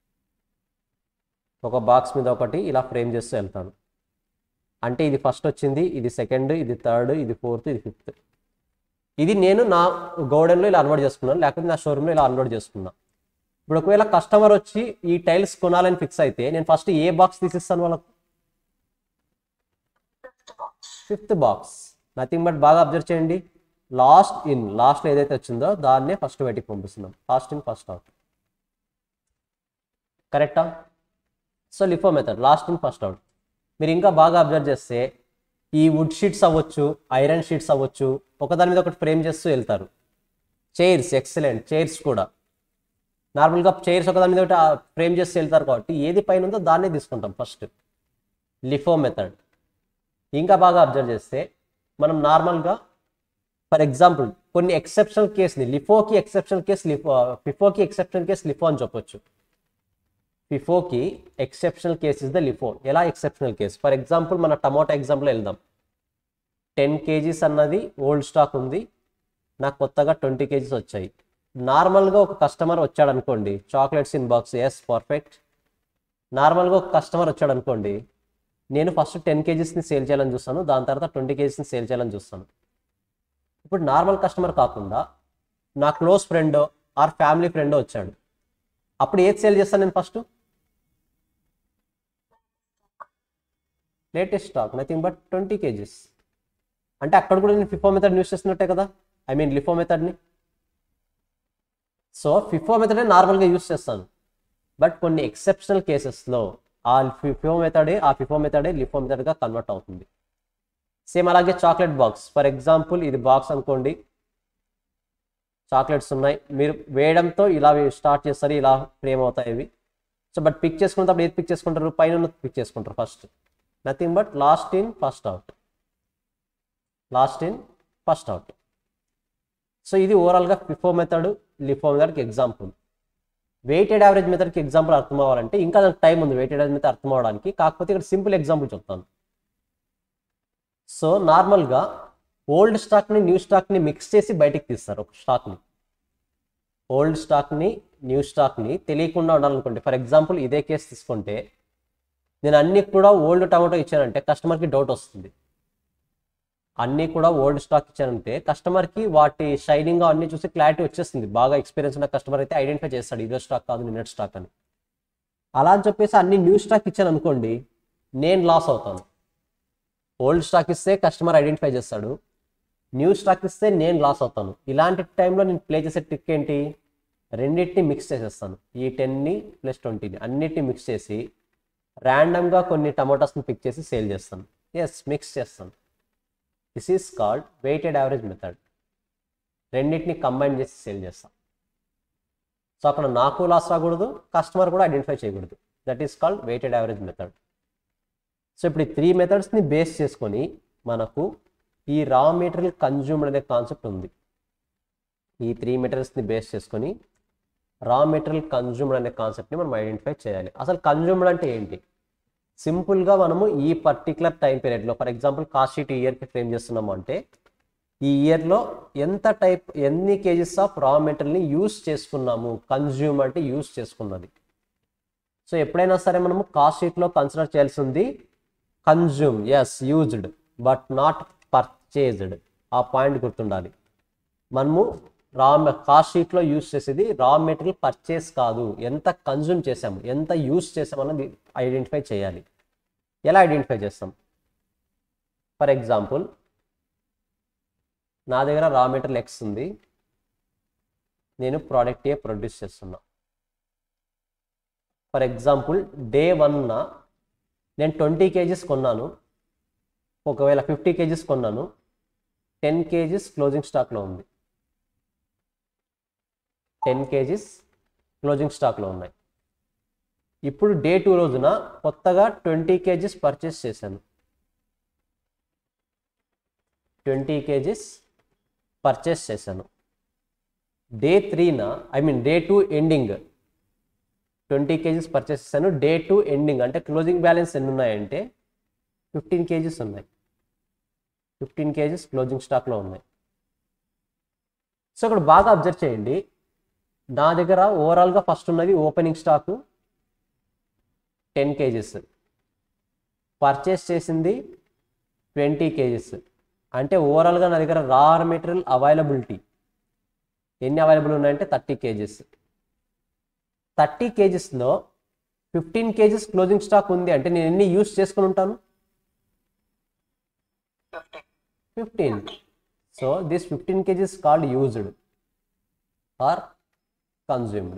ఒక బాక్స్ మీద ఒకటి ఇలా ఫ్రేమ్ చేస్తూ వెళ్తాను అంటే ఇది ఫస్ట్ వచ్చింది ఇది సెకండ్ ఇది థర్డ్ ఇది ఫోర్త్ ఇది ఫిఫ్త్ ఇది నేను నా గోడన్లో ఇలా అన్లోడ్ చేసుకున్నాను లేకపోతే నా షోరూమ్లో ఇలా అన్లోడ్ చేసుకున్నా ఇప్పుడు ఒకవేళ కస్టమర్ వచ్చి ఈ టైల్స్ కొనాలని ఫిక్స్ అయితే నేను ఫస్ట్ ఏ బాక్స్ తీసిస్తాను వాళ్ళకు ఫిఫ్త్ బాక్స్ నథింగ్ బట్ బాగా అబ్జర్వ్ చేయండి లాస్ట్ ఇన్ లాస్ట్లో ఏదైతే వచ్చిందో దాన్నే ఫస్ట్ బయటికి పంపిస్తున్నాం లాస్ట్ ఇన్ ఫస్ట్ అవుట్ కరెక్టా so LIFO method last in first out మీరు ఇంకా బాగా అబ్జర్వ్ చేస్తే ఈ వుడ్ షీట్స్ అవ్వచ్చు ఐరన్ షీట్స్ అవ్వచ్చు ఒకదాని మీద ఒకటి ఫ్రేమ్ చేస్తూ వెళ్తారు చైర్స్ ఎక్సలెంట్ చైర్స్ కూడా నార్మల్గా చైర్స్ ఒకదాని మీద ఒకటి ఫ్రేమ్ చేస్తూ వెళ్తారు కాబట్టి ఏది పైన ఉందో దాన్నే తీసుకుంటాం ఫస్ట్ లిఫో మెథడ్ ఇంకా బాగా అబ్జర్వ్ చేస్తే మనం నార్మల్గా ఫర్ ఎగ్జాంపుల్ కొన్ని ఎక్సెప్షనల్ కేస్ని లిఫోకి ఎక్సెప్షనల్ కేస్ లిఫో ఫిఫోకి ఎక్సెప్షనల్ కేస్ లిఫో అని చెప్పొచ్చు ఫిఫోకి exceptional case is the LIFO ఎలా ఎక్సెప్షనల్ కేస్ ఫర్ ఎగ్జాంపుల్ మన టమోటా ఎగ్జాంపుల్ వెళ్దాం టెన్ కేజీస్ అన్నది ఓల్డ్ స్టాక్ ఉంది నాకు కొత్తగా ట్వంటీ కేజీస్ వచ్చాయి నార్మల్గా ఒక కస్టమర్ వచ్చాడు అనుకోండి chocolates in box yes perfect నార్మల్గా ఒక కస్టమర్ వచ్చాడు అనుకోండి నేను ఫస్ట్ టెన్ కేజీస్ని సేల్ చేయాలని చూస్తాను దాని తర్వాత ట్వంటీ కేజీస్ని సేల్ చేయాలని చూస్తాను ఇప్పుడు నార్మల్ కస్టమర్ కాకుండా నా close friend or family friend వచ్చాడు అప్పుడు ఏది సేల్ చేస్తాను నేను first latest stock nothing but twenty KGs అంటే అక్కడ కూడా నేను ఫిఫో మెథడ్ యూస్ చేస్తున్నట్టే కదా ఐ మీన్ లిఫో మెథడ్ని సో ఫిఫో మెథడే నార్మల్గా యూస్ చేస్తాను బట్ కొన్ని ఎక్సెప్షనల్ కేసెస్లో ఆ ఫిఫో మెథడే ఆ ఫిఫో మెథడే లిఫో మెథడ్గా కన్వర్ట్ అవుతుంది సేమ్ అలాగే చాక్లెట్ బాక్స్ ఫర్ ఎగ్జాంపుల్ ఇది బాక్స్ అనుకోండి చాక్లెట్స్ ఉన్నాయి మీరు వేయడంతో ఇలా స్టార్ట్ చేస్తారు ఇలా ఫ్రేమ్ అవుతాయి ఇవి సో బట్ పిక్ చేసుకున్నప్పుడు ఏది పిక్ చేసుకుంటారు పైన పిక్ చేసుకుంటారు first nothing but last in first out last in first out so ఇది ఓవరాల్గా ఫిఫో మెథడ్ లిఫో మెథడ్కి ఎగ్జాంపుల్ వెయిటెడ్ యావరేజ్ మెథడ్కి ఎగ్జాంపుల్ అర్థం అవ్వాలంటే ఇంకా దానికి టైం ఉంది వెయిటెడ్ యావరేజ్ మెథడ్ అర్థం అవ్వడానికి కాకపోతే ఇక్కడ సింపుల్ ఎగ్జాంపుల్ చెప్తాను సో నార్మల్గా ఓల్డ్ స్టాక్ని న్యూ స్టాక్ని మిక్స్ చేసి బయటికి తీస్తారు ఒక స్టాక్ని ఓల్డ్ స్టాక్ని న్యూ స్టాక్ని తెలియకుండా ఉండాలనుకోండి ఫర్ ఎగ్జాంపుల్ ఇదే కేసు తీసుకుంటే నేను అన్ని కూడా ఓల్డ్ టమాటో ఇచ్చానంటే కస్టమర్కి డౌట్ వస్తుంది అన్నీ కూడా ఓల్డ్ స్టాక్ ఇచ్చానంటే కస్టమర్కి వాటి షైనింగ్ అన్ని చూసి క్లారిటీ వచ్చేస్తుంది బాగా ఎక్స్పీరియన్స్ ఉన్న కస్టమర్ అయితే ఐడెంటిఫై చేస్తాడు ఇదే స్టాక్ కాదు నిన్నటి స్టాక్ అని అలా అని చెప్పేసి అన్ని న్యూ స్టాక్ ఇచ్చాను అనుకోండి నేను లాస్ అవుతాను ఓల్డ్ స్టాక్ ఇస్తే కస్టమర్ ఐడెంటిఫై చేస్తాడు న్యూ స్టాక్ ఇస్తే నేను లాస్ అవుతాను ఇలాంటి టైంలో నేను ప్లే చేసే ట్రిక్ ఏంటి రెండింటిని మిక్స్ చేసేస్తాను ఈ టెన్ని ప్లస్ ట్వంటీని అన్నిటిని మిక్స్ చేసి ర్యాండమ్గా కొన్ని టమాటాస్ని పిక్ చేసి సేల్ చేస్తాను ఎస్ మిక్స్ చేస్తాను this is called weighted average method రెండింటిని కంబైన్ చేసి సేల్ చేస్తాం సో అక్కడ నాకు లాస్ రాకూడదు కస్టమర్ కూడా ఐడెంటిఫై చేయకూడదు that is called weighted average method so ఇప్పుడు ఈ త్రీ మెథడ్స్ని బేస్ చేసుకొని మనకు ఈ రా మెటీరియల్ కన్జ్యూమ్డ్ అనే కాన్సెప్ట్ ఉంది ఈ త్రీ మెటీరియల్స్ని బేస్ చేసుకొని రా మెటీరియల్ కన్జ్యూమ్డ్ అనే కాన్సెప్ట్ని మనం ఐడెంటిఫై చేయాలి అసలు కన్జ్యూమ్డ్ అంటే ఏంటి సింపుల్గా మనము ఈ పర్టికులర్ టైం పీరియడ్లో ఫర్ ఎగ్జాంపుల్ కాస్ట్ షీట్ ఇయర్కి ఫ్రేమ్ చేస్తున్నాము అంటే ఈ ఇయర్లో ఎంత టైప్ ఎన్ని కేజీస్ ఆఫ్ రా మెటీరియల్ని యూస్ చేసుకున్నాము కన్జ్యూమ్ అంటే యూస్ చేసుకున్నది సో ఎప్పుడైనా సరే మనము కాస్ట్ షీట్లో కన్సిడర్ చేయాల్సింది consume as used but not purchased ఆ పాయింట్ గుర్తుండాలి మనము రా కాస్ట్ షీట్లో యూస్ చేసేది రా మెటీరియల్ పర్చేస్ కాదు ఎంత కన్జ్యూమ్ చేసాము ఎంత యూస్ చేసామన్నది ఐడెంటిఫై చేయాలి ఎలా ఐడెంటిఫై చేస్తాం ఫర్ ఎగ్జాంపుల్ నా దగ్గర రా మెటీరియల్ ఎక్స్ ఉంది నేను ప్రోడక్ట్ ఏ ప్రొడ్యూస్ చేస్తున్నా ఫర్ ఎగ్జాంపుల్ డే వన్న నేను ట్వంటీ కేజీస్ కొన్నాను ఒకవేళ ఫిఫ్టీ కేజీస్ కొన్నాను టెన్ కేజీస్ క్లోజింగ్ స్టాక్లో ఉంది టెన్ కేజీస్ క్లోజింగ్ స్టాక్లో ఉన్నాయి ఇప్పుడు డే టూ రోజున కొత్తగా ట్వంటీ కేజీస్ పర్చేస్ చేశాను ట్వంటీ కేజీస్ పర్చేస్ చేశాను డే త్రీన I mean day two ending twenty KGs purchase చేశాను డే టూ ఎండింగ్ అంటే క్లోజింగ్ బ్యాలెన్స్ ఎన్ని ఉన్నాయంటే ఫిఫ్టీన్ కేజీస్ ఉన్నాయి ఫిఫ్టీన్ కేజీస్ క్లోజింగ్ స్టాక్లో ఉన్నాయి సో ఇక్కడ బాగా అబ్జర్వ్ చేయండి నా దగ్గర ఓవరాల్గా ఫస్ట్ ఉన్నది opening stock ten KGs purchase చేసింది ట్వంటీ కేజీస్ అంటే ఓవరాల్గా నా దగ్గర రా మెటీరియల్ అవైలబిలిటీ ఎన్ని అవైలబుల్ ఉన్నాయంటే థర్టీ కేజీస్ థర్టీ కేజీస్లో ఫిఫ్టీన్ కేజీస్ క్లోజింగ్ స్టాక్ ఉంది అంటే నేను ఎన్ని యూస్ చేసుకుని ఉంటాను fifty fifteen so this fifteen KGs called used or consumed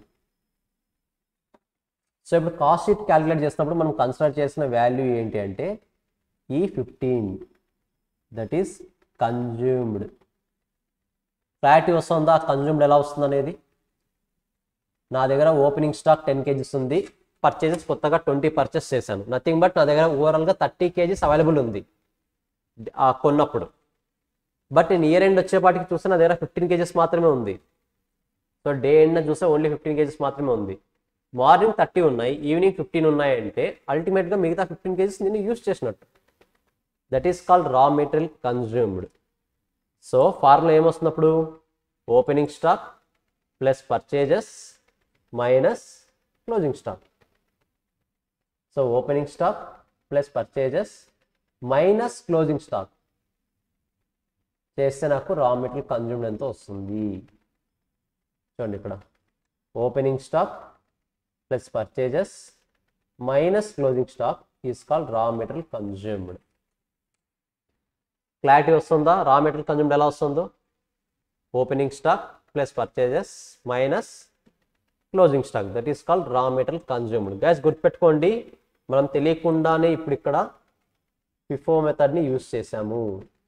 so ఇప్పుడు కాస్ట్ షీట్ క్యాలిక్యులేట్ చేసినప్పుడు మనం కన్సిడర్ చేసిన వాల్యూ ఏంటి అంటే ఈ fifteen that is consumed clarity వస్తుందా కన్జ్యూమ్డ్ ఎలా వస్తుంది అనేది నా దగ్గర ఓపెనింగ్ స్టాక్ టెన్ కేజీస్ ఉంది పర్చేజెస్ కొత్తగా ట్వంటీ పర్చేస్ చేశాను నథింగ్ బట్ నా దగ్గర ఓవరాల్గా థర్టీ కేజీస్ అవైలబుల్ ఉంది ఆ కొన్నప్పుడు బట్ నేను ఇయర్ ఎండ్ వచ్చేపాటికి చూస్తే నా దగ్గర ఫిఫ్టీన్ కేజెస్ మాత్రమే ఉంది సో డే ఎండ్ చూస్తే ఓన్లీ ఫిఫ్టీన్ కేజెస్ మాత్రమే ఉంది మార్నింగ్ థర్టీ ఉన్నాయి ఈవినింగ్ ఫిఫ్టీన్ ఉన్నాయి అంటే అల్టిమేట్గా మిగతా ఫిఫ్టీన్ కేజెస్ నేను యూస్ చేసినట్టు that is called raw material consumed so formula ఏమొస్తున్నప్పుడు opening stock plus purchases minus closing stock so opening stock plus purchases minus closing stock చేస్తే నాకు రా మెటీరియల్ కన్జ్యూమ్డ్ ఎంత వస్తుంది చూడండి ఇక్కడ opening stock plus purchases minus closing stock is called raw material consumed clarity వస్తుందా రా మెటీరియల్ కన్జ్యూమ్డ్ ఎలా వస్తుందో opening stock plus purchases minus closing stock that is called raw material consumed guys గుర్తుపెట్టుకోండి మనం తెలియకుండానే ఇప్పుడు ఇక్కడ ఫిఫో మెథడ్ని యూజ్ చేసాము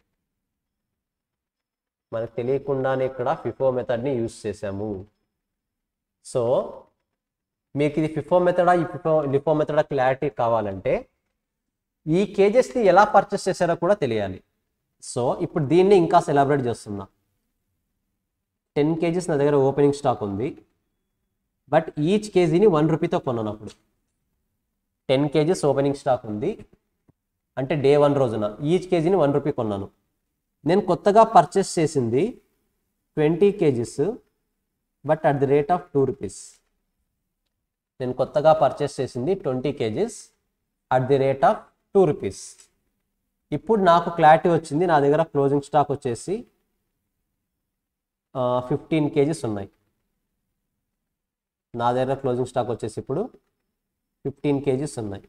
మనకు తెలియకుండానే ఇక్కడ ఫిఫో మెథడ్ని యూజ్ చేసాము సో మీకు ఇది ఫిఫో మెథడా ఈ ఫిఫో లిఫో మెథడా క్లారిటీ కావాలంటే ఈ కేజెస్ని ఎలా పర్చేస్ చేశారో కూడా తెలియాలి సో ఇప్పుడు దీన్ని ఇంకా సెలబ్రేట్ చేస్తున్నా టెన్ కేజీస్ నా దగ్గర ఓపెనింగ్ స్టాక్ ఉంది బట్ ఈచ్ కేజీని వన్ రూపీతో కొన్నాను అప్పుడు టెన్ కేజీస్ ఓపెనింగ్ స్టాక్ ఉంది అంటే డే వన్ రోజున ఈచ్ కేజీని వన్ రూపీ కొన్నాను నేను కొత్తగా పర్చేస్ చేసింది twenty KGs but at the rate of two rupees నేను కొత్తగా పర్చేస్ చేసింది twenty KGs at the rate of two rupees ఇప్పుడు నాకు క్లారిటీ వచ్చింది నా దగ్గర క్లోజింగ్ స్టాక్ వచ్చేసి ఫిఫ్టీన్ కేజీస్ ఉన్నాయి నా దగ్గర క్లోజింగ్ స్టాక్ వచ్చేసి ఇప్పుడు ఫిఫ్టీన్ కేజీస్ ఉన్నాయి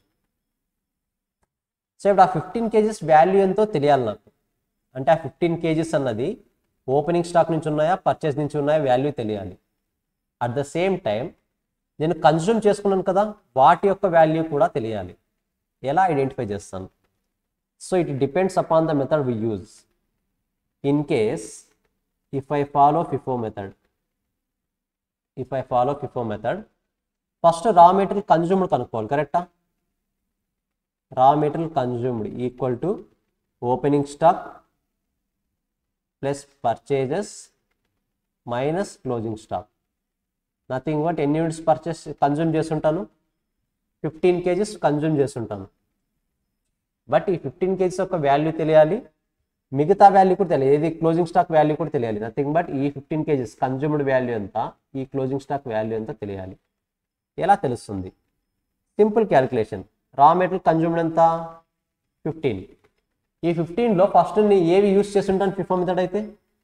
సో ఇప్పుడు ఆ ఫిఫ్టీన్ కేజీస్ వాల్యూ ఎంతో తెలియాలి నాకు అంటే ఆ ఫిఫ్టీన్ కేజీస్ అన్నది ఓపెనింగ్ స్టాక్ నుంచి ఉన్నాయా పర్చేస్ నుంచి ఉన్నాయా వాల్యూ తెలియాలి అట్ ద సేమ్ టైం నేను కన్జ్యూమ్ చేసుకున్నాను కదా వాటి యొక్క వాల్యూ కూడా తెలియాలి ఎలా ఐడెంటిఫై చేస్తాను so it depends upon the method we use in case if I follow FIFO method if I follow FIFO method first raw material consumed కనుక్కోవాలి కరెక్టా raw material consumed equal to opening stock plus purchases minus closing stock nothing but ఎన్ని యూనిట్స్ పర్చేస్ కన్జ్యూమ్ చేస్తుంటాను ఫిఫ్టీన్ కేజీస్ కన్జ్యూమ్ చేస్తుంటాను బట్ ఈ ఫిఫ్టీన్ కేజీస్ యొక్క వాల్యూ తెలియాలి మిగతా వాల్యూ కూడా తెలియాలి ఏది క్లోజింగ్ స్టాక్ వాల్యూ కూడా తెలియాలి నథింగ్ బట్ ఈ ఫిఫ్టీన్ కేజీస్ కన్జ్యూమ్డ్ వాల్యూ ఎంత ఈ క్లోజింగ్ స్టాక్ వాల్యూ ఎంత తెలియాలి ఎలా తెలుస్తుంది simple calculation raw material consumed ఎంత ఫిఫ్టీన్ ఈ ఫిఫ్టీన్లో ఫస్ట్ నేను ఏవి యూస్ చేస్తుంటాను ఫిఫో మెథడ్ అయితే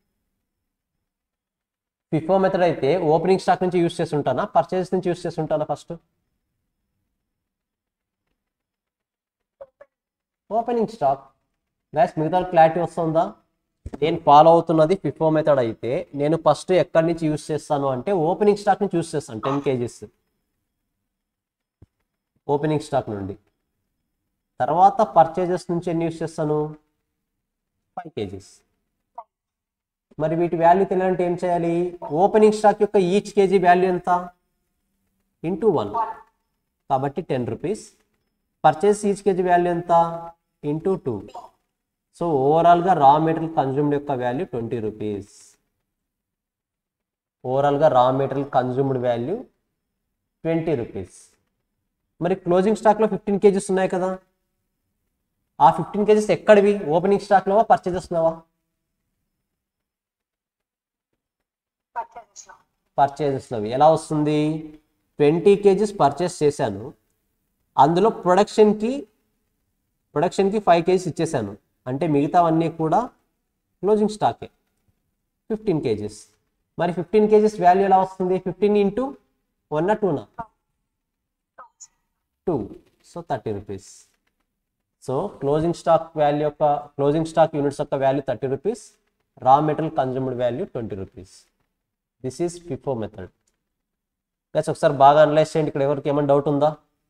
ఫిఫో మెథడ్ అయితే ఓపెనింగ్ స్టాక్ నుంచి యూస్ చేస్తుంటానా పర్చేస్ నుంచి యూస్ చేస్తుంటానా ఫస్ట్ ఓపెనింగ్ స్టాక్ గ్యాస్ మిగతా క్లారిటీ వస్తుందా నేను ఫాలో అవుతున్నది ఫిఫో మెథడ్ అయితే నేను ఫస్ట్ ఎక్కడి నుంచి యూస్ చేస్తాను అంటే ఓపెనింగ్ స్టాక్ నుంచి యూస్ చేస్తాను టెన్ కేజీస్ ఓపెనింగ్ స్టాక్ నుండి తర్వాత పర్చేజెస్ నుంచి ఎన్ని యూస్ చేస్తాను ఫైవ్ కేజీస్ మరి వీటి వాల్యూ తెలియాలంటే ఏం చేయాలి ఓపెనింగ్ స్టాక్ యొక్క ఈచ్ కేజీ వాల్యూ ఎంత ఇంటూ వన్ కాబట్టి ten rupees purchase each KG value ఎంత ఇంటూ టూ సో ఓవరాల్గా రా మెటీరియల్ కన్జ్యూమ్డ్ యొక్క వాల్యూ ట్వంటీ రూపీస్ ఓవరాల్గా raw material consumed value twenty rupees మరి క్లోజింగ్ స్టాక్లో ఫిఫ్టీన్ కేజీస్ ఉన్నాయి కదా ఆ ఫిఫ్టీన్ కేజీస్ ఎక్కడివి ఓపెనింగ్ స్టాక్లోవా పర్చేజెస్లోవా పర్చేజెస్ లో పర్చేజెస్లోవి ఎలా వస్తుంది ట్వంటీ కేజీస్ పర్చేస్ చేశాను అందులో ప్రొడక్షన్కి ప్రొడక్షన్కి ఫైవ్ కేజీస్ ఇచ్చేసాను అంటే మిగతావన్నీ కూడా క్లోజింగ్ స్టాకే ఫిఫ్టీన్ కేజీస్ మరి ఫిఫ్టీన్ కేజీస్ వాల్యూ ఎలా వస్తుంది ఫిఫ్టీన్ ఇంటూ వన్ టూనా two so thirty rupees so closing stock value యొక్క క్లోజింగ్ స్టాక్ యూనిట్స్ యొక్క value thirty rupees raw material consumed value twenty rupees this is FIFO method guys ఒకసారి బాగా అనలైజ్ చేయండి ఇక్కడ ఎవరికి ఏమైనా డౌట్ ఉందా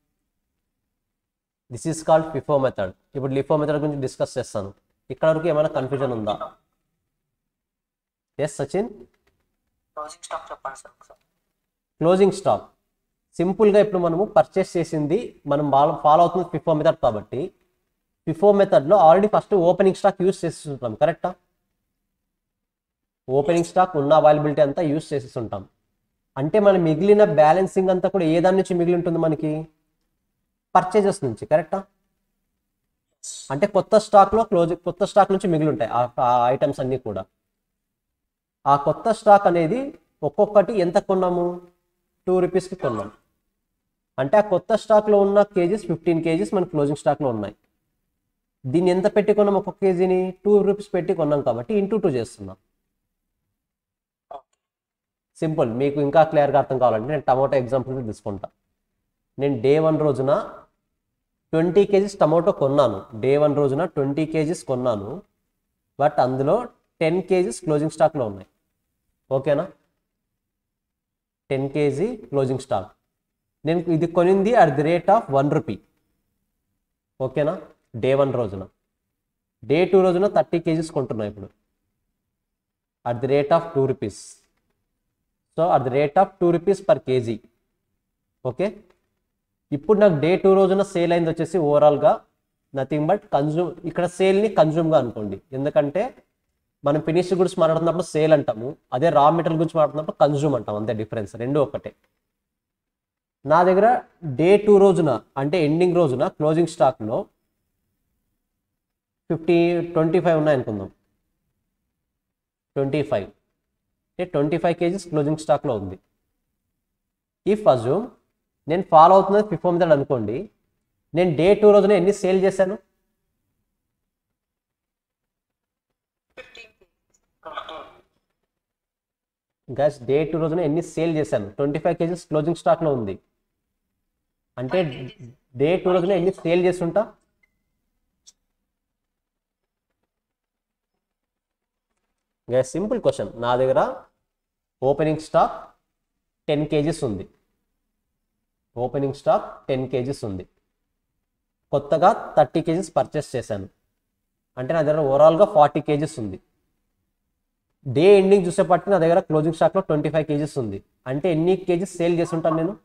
this is called FIFO method ఇప్పుడు లిఫో మెథడ్ గురించి డిస్కస్ చేస్తాను ఇక్కడ వరకు ఏమైనా కన్ఫ్యూజన్ ఉందా ఎస్ సచిన్ క్లోజింగ్ స్టాక్ చెప్పండి సార్ ఒకసారి క్లోజింగ్ స్టాక్ సింపుల్గా ఇప్పుడు మనము పర్చేస్ చేసింది మనం ఫాలో అవుతుంది ఫిఫో మెథడ్ కాబట్టి ఫిఫో మెథడ్లో already first opening stock use చేస్తుంటాం కరెక్టా ఓపెనింగ్ స్టాక్ ఉన్న అవైలబిలిటీ అంతా యూస్ చేసేస్తుంటాం అంటే మన మిగిలిన బ్యాలెన్సింగ్ అంతా కూడా ఏ దాని నుంచి మిగిలి ఉంటుంది మనకి పర్చేజెస్ నుంచి కరెక్టా అంటే కొత్త స్టాక్లో క్లోజ్ కొత్త స్టాక్ నుంచి మిగిలి ఉంటాయి ఆ ఐటమ్స్ అన్నీ కూడా ఆ కొత్త స్టాక్ అనేది ఒక్కొక్కటి ఎంత కొన్నాము టూ రూపీస్కి కొన్నాం అంటే ఆ కొత్త స్టాక్లో ఉన్న కేజీస్ ఫిఫ్టీన్ కేజీస్ మన క్లోజింగ్ స్టాక్లో ఉన్నాయి దీన్ని ఎంత పెట్టి కొన్నాం ఒక్కొక్క కేజీని టూ రూపీస్ పెట్టి కొన్నాం కాబట్టి ఇంటూ టూ చేస్తున్నాం సింపుల్ మీకు ఇంకా క్లియర్గా అర్థం కావాలంటే నేను టమాటో ఎగ్జాంపుల్ తీసుకుంటా నేను డే వన్ రోజున ట్వంటీ కేజీస్ టమాటో కొన్నాను డే వన్ రోజున ట్వంటీ కేజీస్ కొన్నాను బట్ అందులో టెన్ కేజీస్ క్లోజింగ్ స్టాక్లో ఉన్నాయి ఓకేనా టెన్ కేజీ క్లోజింగ్ స్టాక్ నేను ఇది కొనింది at the rate of one rupee ఓకేనా డే వన్ రోజున డే టూ రోజున థర్టీ కేజీస్ కొంటున్నా ఇప్పుడు at the rate of two rupees so at the rate of two rupees per KG okay ఇప్పుడు నాకు డే టూ రోజున సేల్ అయింది వచ్చేసి ఓవరాల్గా నథింగ్ బట్ కన్జ్యూమ్ ఇక్కడ సేల్ని కన్జ్యూమ్గా అనుకోండి ఎందుకంటే మనం ఫినిష్డ్ గుడ్స్ మాట్లాడుతున్నప్పుడు సేల్ అంటాము అదే రా మెటీరియల్ గురించి మాట్లాడుతున్నప్పుడు కన్జ్యూమ్ అంటాం అంతే డిఫరెన్స్ రెండు ఒకటే నా దగ్గర డే టూ రోజున అంటే ఎండింగ్ రోజున క్లోజింగ్ స్టాక్లో ఫిఫ్టీ ట్వంటీ ఫైవ్ ఉన్నాయి అనుకుందాం ట్వంటీ ఫైవ్ అంటే ట్వంటీ ఫైవ్ కేజీస్ క్లోజింగ్ స్టాక్లో ఉంది ఇఫ్ అజ్యూమ్ నేను ఫాలో అవుతున్నది ఫిఫో మెథడ్ అనుకోండి నేను డే టూ రోజున ఎన్ని సేల్ చేశాను గ్యాస్ డే టూ రోజున ఎన్ని సేల్ చేశాను ట్వంటీ ఫైవ్ కేజీస్ క్లోజింగ్ స్టాక్లో ఉంది అంటే డే టూ రోజున ఎన్ని సేల్ చేస్తుంటా గ్యాస్ సింపుల్ క్వశ్చన్ నా దగ్గర ఓపెనింగ్ స్టాక్ టెన్ కేజీస్ ఉంది ఓపెనింగ్ స్టాక్ టెన్ కేజీస్ ఉంది కొత్తగా థర్టీ కేజీస్ పర్చేస్ చేశాను అంటే నా దగ్గర ఓవరాల్గా ఫార్టీ కేజీస్ ఉంది డే ఎండింగ్ చూసేపట్టి నా దగ్గర క్లోజింగ్ స్టాక్లో ట్వంటీ ఫైవ్ కేజీస్ ఉంది అంటే ఎన్ని కేజీస్ సేల్ చేసి ఉంటాను నేను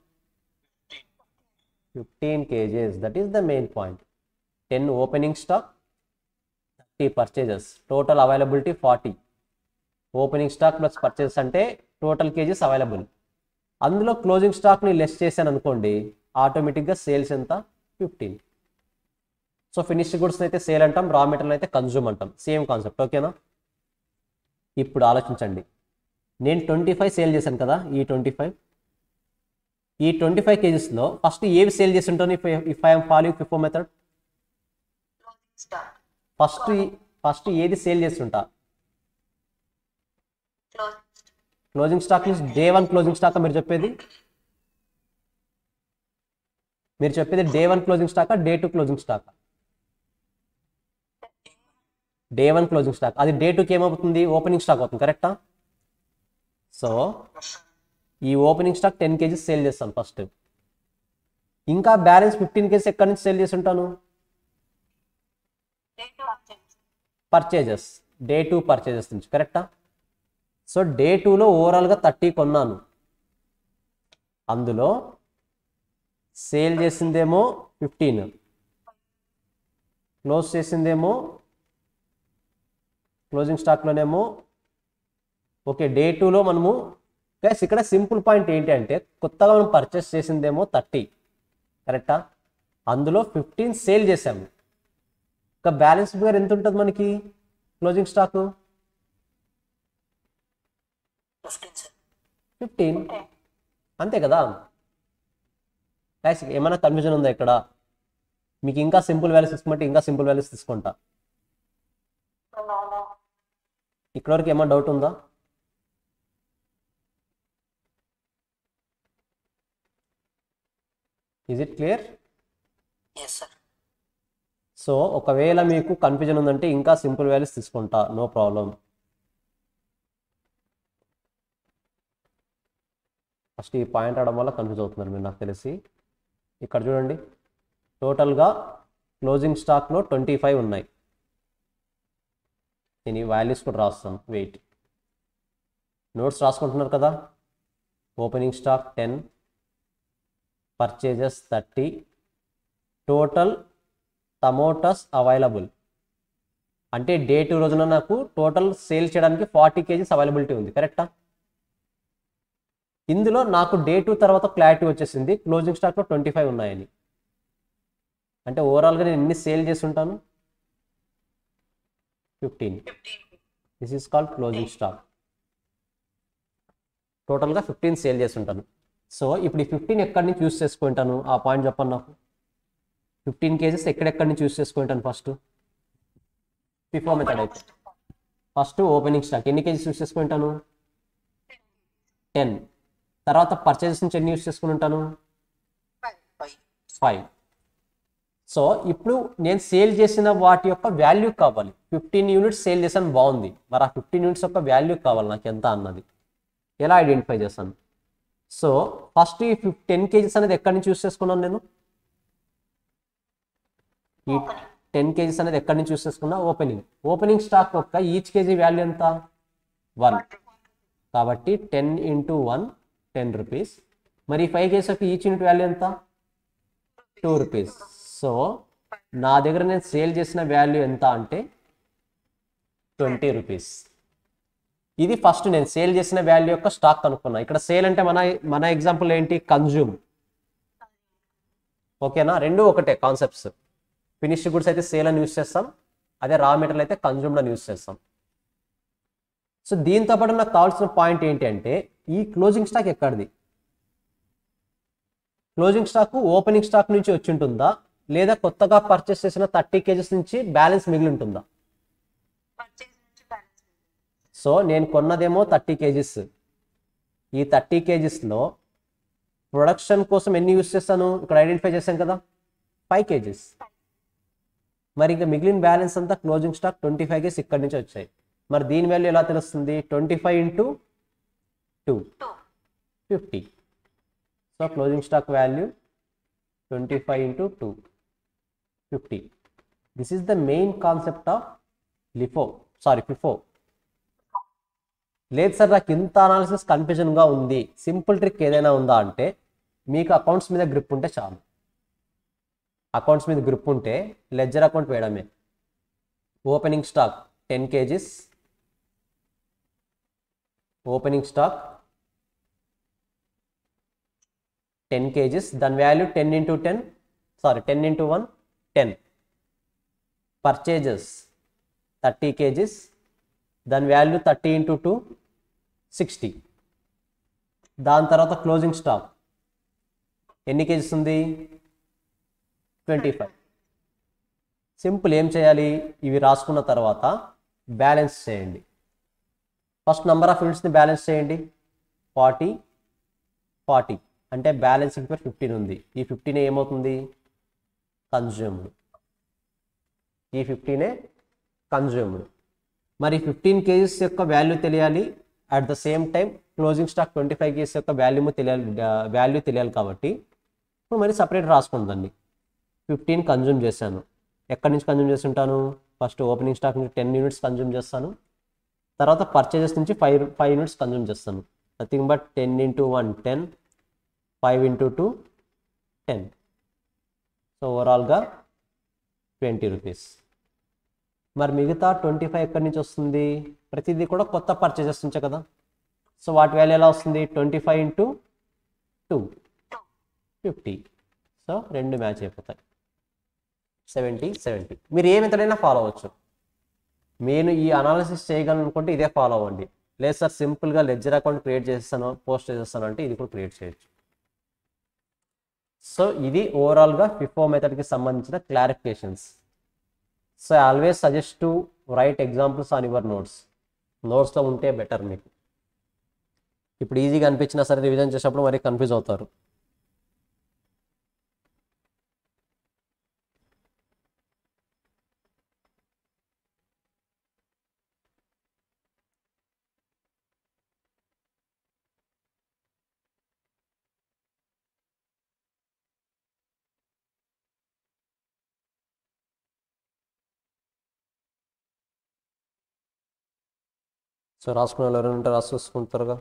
fifteen KGs that is the main point ten opening stock thirty purchases total availability forty opening stock plus purchase అంటే టోటల్ కేజీస్ అవైలబుల్ అందులో క్లోజింగ్ స్టాక్ని లెస్ చేశాను అనుకోండి ఆటోమేటిక్గా సేల్స్ ఎంత ఫిఫ్టీన్ సో ఫినిష్డ్ గుడ్స్ అయితే సేల్ అంటాం రా మెటీరియల్ అయితే కన్జ్యూమ్ అంటాం సేమ్ కాన్సెప్ట్ ఓకేనా ఇప్పుడు ఆలోచించండి నేను ట్వంటీ ఫైవ్ సేల్ చేశాను కదా ఈ ట్వంటీ ఫైవ్ ఈ ట్వంటీ ఫైవ్ కేజీస్లో ఫస్ట్ ఏవి సేల్ చేసి ఉంటాను if if I'm following FIFO method stock first first ఏది సేల్ చేస్తుంటా close closing stock means day one closing stock మీరు చెప్పేది మీరు చెప్పేది డే వన్ క్లోజింగ్ స్టాకా day two closing stock day one closing stock అది డే టూకి ఏమవుతుంది ఓపెనింగ్ స్టాక్ అవుతుంది కరెక్టా సో ఈ opening stock ten KGs sale చేస్తాను ఫస్ట్ ఇంకా బ్యాలెన్స్ ఫిఫ్టీన్ కేజీస్ ఎక్కడి నుంచి సేల్ చేసి ఉంటాను పర్చేజెస్ డే టూ పర్చేజెస్ నుంచి కరెక్టా సో డే టూలో ఓవరాల్గా థర్టీ కొన్నాను అందులో సేల్ చేసిందేమో ఫిఫ్టీన్ క్లోజ్ చేసిందేమో క్లోజింగ్ స్టాక్లోనేమో ఓకే డే టూలో మనము గైస్ ఇక్కడ సింపుల్ పాయింట్ ఏంటి అంటే కొత్తగా మనం పర్చేస్ చేసిందేమో థర్టీ కరెక్టా అందులో ఫిఫ్టీన్ సేల్ చేసాము ఇంకా బ్యాలెన్స్ ఫిగర్ ఎంత ఉంటుంది మనకి closing stock fifteen sir fifteen అంతే కదా గైస్ ఏమైనా కన్ఫ్యూజన్ ఉందా ఇక్కడ మీకు ఇంకా సింపుల్ వాల్యూస్ తీసుకుంటే ఇంకా సింపుల్ వాల్యూస్ తీసుకుంటా ఇక్కడ వరకు ఏమైనా డౌట్ ఉందా is it clear yes sir so ఒకవేళ మీకు కన్ఫ్యూజన్ ఉందంటే ఇంకా సింపుల్ వాల్యూస్ తీసుకుంటా నో ప్రాబ్లం ఫస్ట్ ఈ పాయింట్ అవడం వల్ల కన్ఫ్యూజ్ అవుతున్నారు మీరు నాకు తెలిసి ఇక్కడ చూడండి టోటల్గా క్లోజింగ్ స్టాక్లో ట్వంటీ ఫైవ్ ఉన్నాయి నేను ఈ వాల్యూస్ కూడా రాస్తాను వెయిట్ నోట్స్ రాసుకుంటున్నారు కదా opening stock ten purchases thirty total tomatoes available అంటే డే టూ రోజున నాకు టోటల్ సేల్ చేయడానికి ఫార్టీ కేజీస్ అవైలబిలిటీ ఉంది కరెక్టా ఇందులో నాకు డే టూ తర్వాత క్లారిటీ వచ్చేసింది క్లోజింగ్ స్టాక్లో ట్వంటీ ఫైవ్ ఉన్నాయని అంటే ఓవరాల్గా నేను ఎన్ని సేల్ చేసి ఉంటాను fifteen this is called closing stock టోటల్గా ఫిఫ్టీన్ సేల్ చేసి ఉంటాను సో ఇప్పుడు ఈ ఫిఫ్టీన్ ఎక్కడి నుంచి యూస్ చేసుకుంటాను ఆ పాయింట్ చెప్పండి నాకు ఫిఫ్టీన్ కేజెస్ ఎక్కడెక్కడి నుంచి యూస్ చేసుకుంటాను ఫస్ట్ ఫిఫో మెథడ్ అయితే ఫస్ట్ ఓపెనింగ్ స్టాక్ ఎన్ని కేజీస్ యూస్ చేసుకుంటాను టెన్ తర్వాత పర్చేజెస్ నుంచి ఎన్ని యూస్ చేసుకుని ఉంటాను ఫైవ్ ఫైవ్ సో ఇప్పుడు నేను సేల్ చేసిన వాటి యొక్క వాల్యూ కావాలి ఫిఫ్టీన్ యూనిట్స్ సేల్ చేశాను బాగుంది మరి ఆ ఫిఫ్టీన్ యూనిట్స్ యొక్క వాల్యూ కావాలి నాకు ఎంత అన్నది ఎలా ఐడెంటిఫై చేస్తాను సో ఫస్ట్ ఈ ఫిఫ్ టెన్ కేజీస్ అనేది ఎక్కడి నుంచి యూస్ చేసుకున్నాను నేను ఈ టెన్ కేజీస్ అనేది ఎక్కడి నుంచి యూస్ చేసుకున్నా ఓపెనింగ్ ఓపెనింగ్ స్టాక్ యొక్క ఈచ్ కేజీ వాల్యూ ఎంత వన్ కాబట్టి ten into one ten rupees మరి ఫైవ్ కేజీస్ యొక్క ఈచ్ యూనిట్ వాల్యూ ఎంత టూ రూపీస్ సో నా దగ్గర నేను సేల్ చేసిన వాల్యూ ఎంత అంటే ట్వంటీ రూపీస్ ఇది ఫస్ట్ నేను సేల్ చేసిన వాల్యూ యొక్క స్టాక్ కనుక్కున్నా ఇక్కడ సేల్ అంటే మన మన ఎగ్జాంపుల్ ఏంటి కన్జ్యూమ్ ఓకేనా రెండు ఒకటే కాన్సెప్ట్స్ ఫినిష్డ్ గుడ్స్ అయితే సేల్ అని యూస్ చేస్తాం అదే రా మెటీరియల్ అయితే కన్జ్యూమ్డ్ అని యూస్ చేస్తాం సో దీంతో పాటు నాకు కావాల్సిన పాయింట్ ఏంటి అంటే ఈ క్లోజింగ్ స్టాక్ ఎక్కడిది క్లోజింగ్ స్టాక్ ఓపెనింగ్ స్టాక్ నుంచి వచ్చి ఉంటుందా లేదా కొత్తగా పర్చేస్ చేసిన థర్టీ కేజెస్ నుంచి బ్యాలెన్స్ మిగిలి ఉంటుందా పర్చేజ్ నుంచి బ్యాలెన్స్ సో నేను కొన్నదేమో థర్టీ కేజీస్ ఈ థర్టీ కేజీస్లో ప్రొడక్షన్ కోసం ఎన్ని యూస్ చేస్తాను ఇక్కడ ఐడెంటిఫై చేశాను కదా ఫైవ్ కేజీస్ మరి ఇంకా మిగిలిన బ్యాలెన్స్ అంతా closing stock twenty five KGs ఇక్కడి నుంచి వచ్చాయి మరి దీని వాల్యూ ఎలా తెలుస్తుంది twenty five into two two fifty so closing stock value twenty five into two fifty this is the main concept of LIFO sorry FIFO లేదు సార్ నాకు ఇంత అనాలిసిస్ కన్ఫ్యూజన్గా ఉంది సింపుల్ ట్రిక్ ఏదైనా ఉందా అంటే మీకు అకౌంట్స్ మీద గ్రిప్ ఉంటే చాలు అకౌంట్స్ మీద గ్రిప్ ఉంటే లెడ్జర్ అకౌంట్ వేయడమే opening stock ten KGs opening stock ten KGs దాని value ten into ten sorry ten into one ten purchases thirty KGs దాని value thirty into two sixty దాని తర్వాత క్లోజింగ్ స్టాక్ ఎన్ని కేజీస్ ఉంది ట్వంటీ ఫైవ్ సింపుల్ ఏం చేయాలి ఇవి రాసుకున్న తర్వాత బ్యాలెన్స్ చేయండి ఫస్ట్ నెంబర్ ఆఫ్ యూనిట్స్ని బ్యాలెన్స్ చేయండి ఫార్టీ ఫార్టీ అంటే బ్యాలెన్సింగ్ పేరు ఫిఫ్టీన్ ఉంది ఈ ఫిఫ్టీన్ ఏమవుతుంది కన్జ్యూమ్డ్ ఈ ఫిఫ్టీనే కన్జ్యూమ్డ్ మరి ఫిఫ్టీన్ కేజీస్ యొక్క వాల్యూ తెలియాలి at the same time closing stock twenty five KGs యొక్క వాల్యూ తెలియాలి వాల్యూ తెలియాలి కాబట్టి ఇప్పుడు మరి సపరేట్ రాసుకుందండి ఫిఫ్టీన్ కన్జ్యూమ్ చేశాను ఎక్కడి నుంచి కన్జ్యూమ్ చేస్తుంటాను ఫస్ట్ ఓపెనింగ్ స్టాక్ నుంచి టెన్ యూనిట్స్ కన్జ్యూమ్ చేస్తాను తర్వాత పర్చేజెస్ నుంచి ఫైవ్ ఫైవ్ యూనిట్స్ కన్జ్యూమ్ చేస్తాను nothing but ten into one ten five into two ten so ఓవరాల్గా ట్వంటీ రూపీస్ మరి మిగతా ట్వంటీ ఫైవ్ ఎక్కడి నుంచి వస్తుంది ప్రతిదీ కూడా కొత్త పర్చేజెస్ నుంచే కదా సో వాటి వాల్యూ ఎలా వస్తుంది twenty five into two fifty so రెండు మ్యాచ్ అయిపోతాయి సెవెంటీ సెవెంటీ మీరు ఏ మెథడైనా ఫాలో అవ్వచ్చు నేను ఈ అనాలిసిస్ చేయగలను అనుకుంటే ఇదే ఫాలో అవ్వండి లేదు సార్ సింపుల్గా లెడ్జర్ అకౌంట్ క్రియేట్ చేస్తాను పోస్ట్ చేసేస్తాను అంటే ఇది కూడా క్రియేట్ చేయొచ్చు సో ఇది ఓవరాల్గా ఫిఫో మెథడ్కి సంబంధించిన clarifications so I always suggest to write examples on your notes నోట్స్లో ఉంటే బెటర్ మీకు ఇప్పుడు ఈజీగా అనిపించినా సరే రివిజన్ చేసేటప్పుడు మరీ కన్ఫ్యూజ్ అవుతారు సో రాసుకున్న వాళ్ళు ఎవరైనా ఉంటే రాసుకుంటారుగా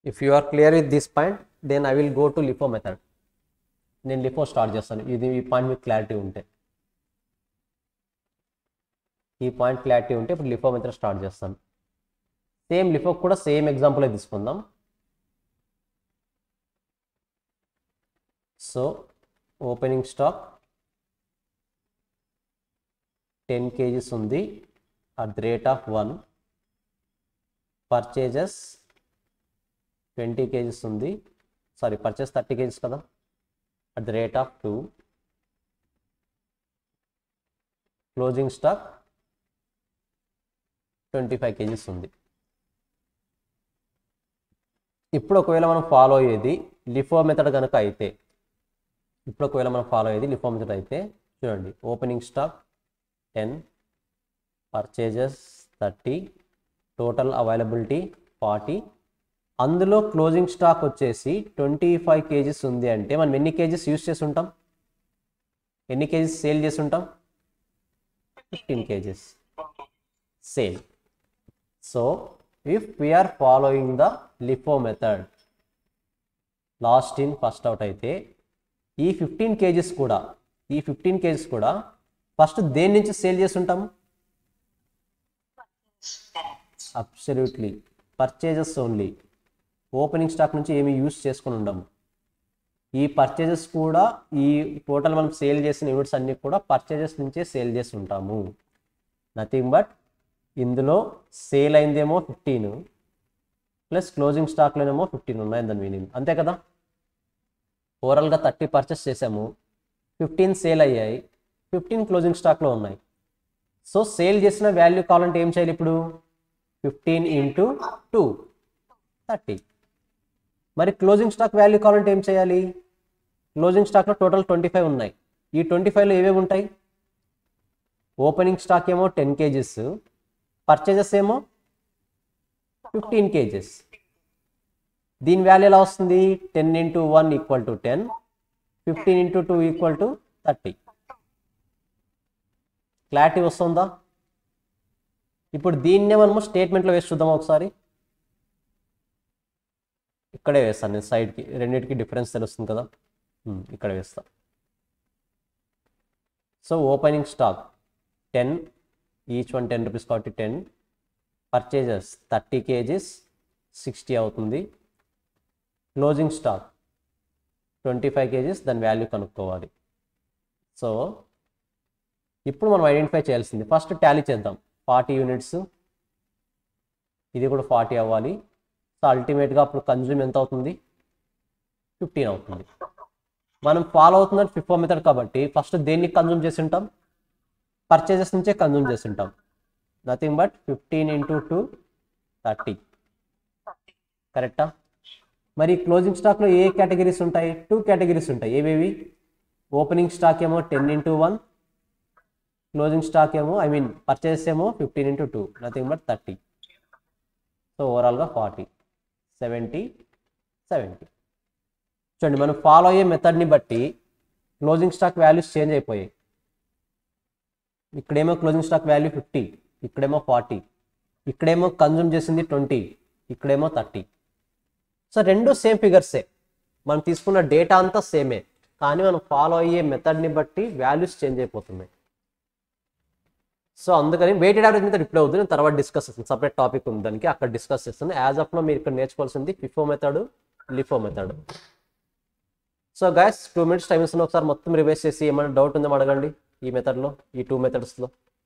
if you are clear with this point then I will go to LIFO method నేను లిఫో స్టార్ట్ చేస్తాను ఇది ఈ పాయింట్ మీకు క్లారిటీ ఉంటే ఈ పాయింట్ క్లారిటీ ఉంటే ఇప్పుడు లిఫో మెథడ్ స్టార్ట్ చేస్తాను సేమ్ లిఫో కూడా సేమ్ ఎగ్జాంపుల్ తీసుకుందాం so opening stock ten KGs ఉంది at the rate of one purchases twenty KGs ఉంది సారీ పర్చేస్ థర్టీ కేజీస్ కదా at the rate of two closing stock twenty five KGs ఉంది ఇప్పుడు ఒకవేళ మనం ఫాలో అయ్యేది లిఫో మెథడ్ కనుక అయితే ఇప్పుడు ఒకవేళ మనం ఫాలో అయ్యేది లిఫో మెథడ్ అయితే చూడండి opening stock ten purchases thirty total availability forty అందులో క్లోజింగ్ స్టాక్ వచ్చేసి ట్వంటీ ఫైవ్ కేజీస్ ఉంది అంటే మనం ఎన్ని కేజీస్ యూస్ చేసి ఉంటాం ఎన్ని కేజీస్ సేల్ చేసి ఉంటాం fifteen KGs sale so if we are following the LIFO method last in first out అయితే ఈ ఫిఫ్టీన్ కేజీస్ కూడా ఈ ఫిఫ్టీన్ కేజీస్ కూడా ఫస్ట్ దేని నుంచి సేల్ చేసి ఉంటాము absolutely purchases only opening stock నుంచి ఏమి యూస్ చేసుకొని ఉండము ఈ పర్చేజెస్ కూడా ఈ టోటల్ మనం సేల్ చేసిన యూనిట్స్ అన్నీ కూడా పర్చేజెస్ నుంచే సేల్ చేసి ఉంటాము నథింగ్ బట్ ఇందులో సేల్ అయిందేమో ఫిఫ్టీన్ ప్లస్ క్లోజింగ్ స్టాక్లోనేమో ఫిఫ్టీన్ ఉన్నాయి దాని మీనింగ్ అంతే కదా ఓవరాల్గా థర్టీ పర్చేస్ చేసాము ఫిఫ్టీన్ సేల్ అయ్యాయి ఫిఫ్టీన్ క్లోజింగ్ స్టాక్లో ఉన్నాయి సో సేల్ చేసిన వాల్యూ కావాలంటే ఏం చేయాలి ఇప్పుడు ఫిఫ్టీన్ ఇంటూ టూ థర్టీ మరి క్లోజింగ్ స్టాక్ వాల్యూ కావాలంటే ఏం చేయాలి క్లోజింగ్ స్టాక్లో టోటల్ ట్వంటీ ఫైవ్ ఉన్నాయి ఈ ట్వంటీ ఫైవ్లో ఏవేవి ఉంటాయి ఓపెనింగ్ స్టాక్ ఏమో టెన్ కేజీస్ పర్చేజెస్ ఏమో ఫిఫ్టీన్ కేజెస్ దీని వాల్యూ ఎలా వస్తుంది ten into one equal to ten fifteen into two equal to thirty clarity వస్తుందా ఇప్పుడు దీన్నే మనము స్టేట్మెంట్లో వేసి చూద్దాం ఒకసారి ఇక్కడే వేస్తాను నేను సైడ్కి రెండింటికి డిఫరెన్స్ తెలుస్తుంది కదా ఉమ్, ఇక్కడ వేస్తా so opening stock ten each one ten rupees కాబట్టి ten purchases thirty KGs sixty అవుతుంది closing stock twenty five KGs దాని వాల్యూ కనుక్కోవాలి సో ఇప్పుడు మనం ఐడెంటిఫై చేయాల్సింది ఫస్ట్ టాలీ చేద్దాం ఫార్టీ యూనిట్స్ ఇది కూడా ఫార్టీ అవ్వాలి సో అల్టిమేట్గా అప్పుడు కన్జ్యూమ్ ఎంత అవుతుంది ఫిఫ్టీన్ అవుతుంది మనం ఫాలో అవుతున్నది ఫిఫో మెథడ్ కాబట్టి ఫస్ట్ దేన్ని కన్జ్యూమ్ చేసి ఉంటాం పర్చేజెస్ నుంచే కన్జ్యూమ్ చేసి ఉంటాం nothing but fifteen into two thirty కరెక్టా మరి క్లోజింగ్ స్టాక్లో ఏ కేటగిరీస్ ఉంటాయి టూ కేటగిరీస్ ఉంటాయి ఏవేవి ఓపెనింగ్ స్టాక్ ఏమో ten into one closing stock ఏమో ఐ మీన్ పర్చేస్ ఏమో fifteen into two nothing but thirty so ఓవరాల్గా ఫార్టీ సెవెంటీ సెవెంటీ చూడండి మనం ఫాలో అయ్యే మెథడ్ని బట్టి క్లోజింగ్ స్టాక్ వాల్యూస్ చేంజ్ అయిపోయాయి ఇక్కడేమో క్లోజింగ్ స్టాక్ వాల్యూ ఫిఫ్టీ ఇక్కడేమో ఫార్టీ ఇక్కడేమో కన్జ్యూమ్ చేసింది ట్వంటీ ఇక్కడేమో థర్టీ సో రెండు సేమ్ ఫిగర్సే మనం తీసుకున్న డేటా అంతా సేమే కానీ మనం ఫాలో అయ్యే మెథడ్ని బట్టి వాల్యూస్ చేంజ్ అయిపోతున్నాయి సో అందుకని వెయిటెడ్ యావరేజ్ మీద రిప్లై అవుతుంది నేను తర్వాత డిస్కస్ చేస్తాను సపరేట్ టాపిక్ ఉంది దానికి అక్కడ డిస్కస్ చేస్తాను యాజ్ ఆఫ్ లో మీరు ఇక్కడ నేర్చుకోవాల్సింది FIFO method LIFO method so guys two minutes time ఇస్తున్నా ఒకసారి మొత్తం రివైజ్ చేసి ఏమైనా డౌట్ ఉందేమో అడగండి ఈ మెథడ్లో ఈ టూ మెథడ్స్లో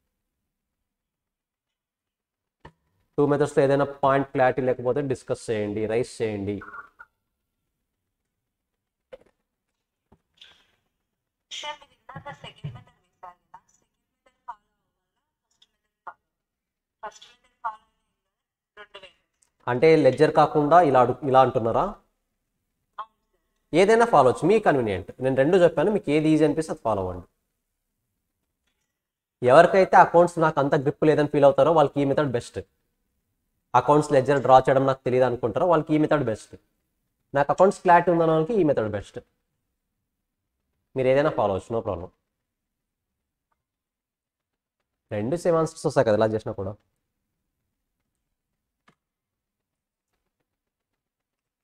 టూ మెథడ్స్లో ఏదైనా పాయింట్ క్లారిటీ లేకపోతే డిస్కస్ చేయండి రైస్ చేయండి సార్ మీరు ఇందాక సెకండ్ మెథడ్ వేశారు కదా సెకండ్ మెథడ్ ఫాలో అవ్వాలా first method follow first method follow రెండు వేలు అంటే లెడ్జర్ కాకుండా ఇలా అడు ఇలా అంటున్నారా అవును సార్ ఏదైనా ఫాలో అవచ్చు మీ కన్వీనియంట్ నేను రెండు చెప్పాను మీకు ఏది ఈజీ అనిపిస్తే అది ఫాలో అవ్వండి ఎవరికైతే అకౌంట్స్ నాకు అంత గ్రిప్ లేదని ఫీల్ అవుతారో వాళ్ళకి ఈ method best accounts ledger draw చేయడం నాకు తెలియదు అనుకుంటారో వాళ్ళకి ఈ మెథడ్ బెస్ట్ నాకు అకౌంట్స్ క్లారిటీ ఉందన్న వాళ్ళకి ఈ మెథడ్ బెస్ట్ మీరు ఏదైనా ఫాలో అవచ్చు నో ప్రాబ్లం రెండు సేమ్ ఆన్సర్స్ వస్తాయి కదా ఇలా చేసినా కూడా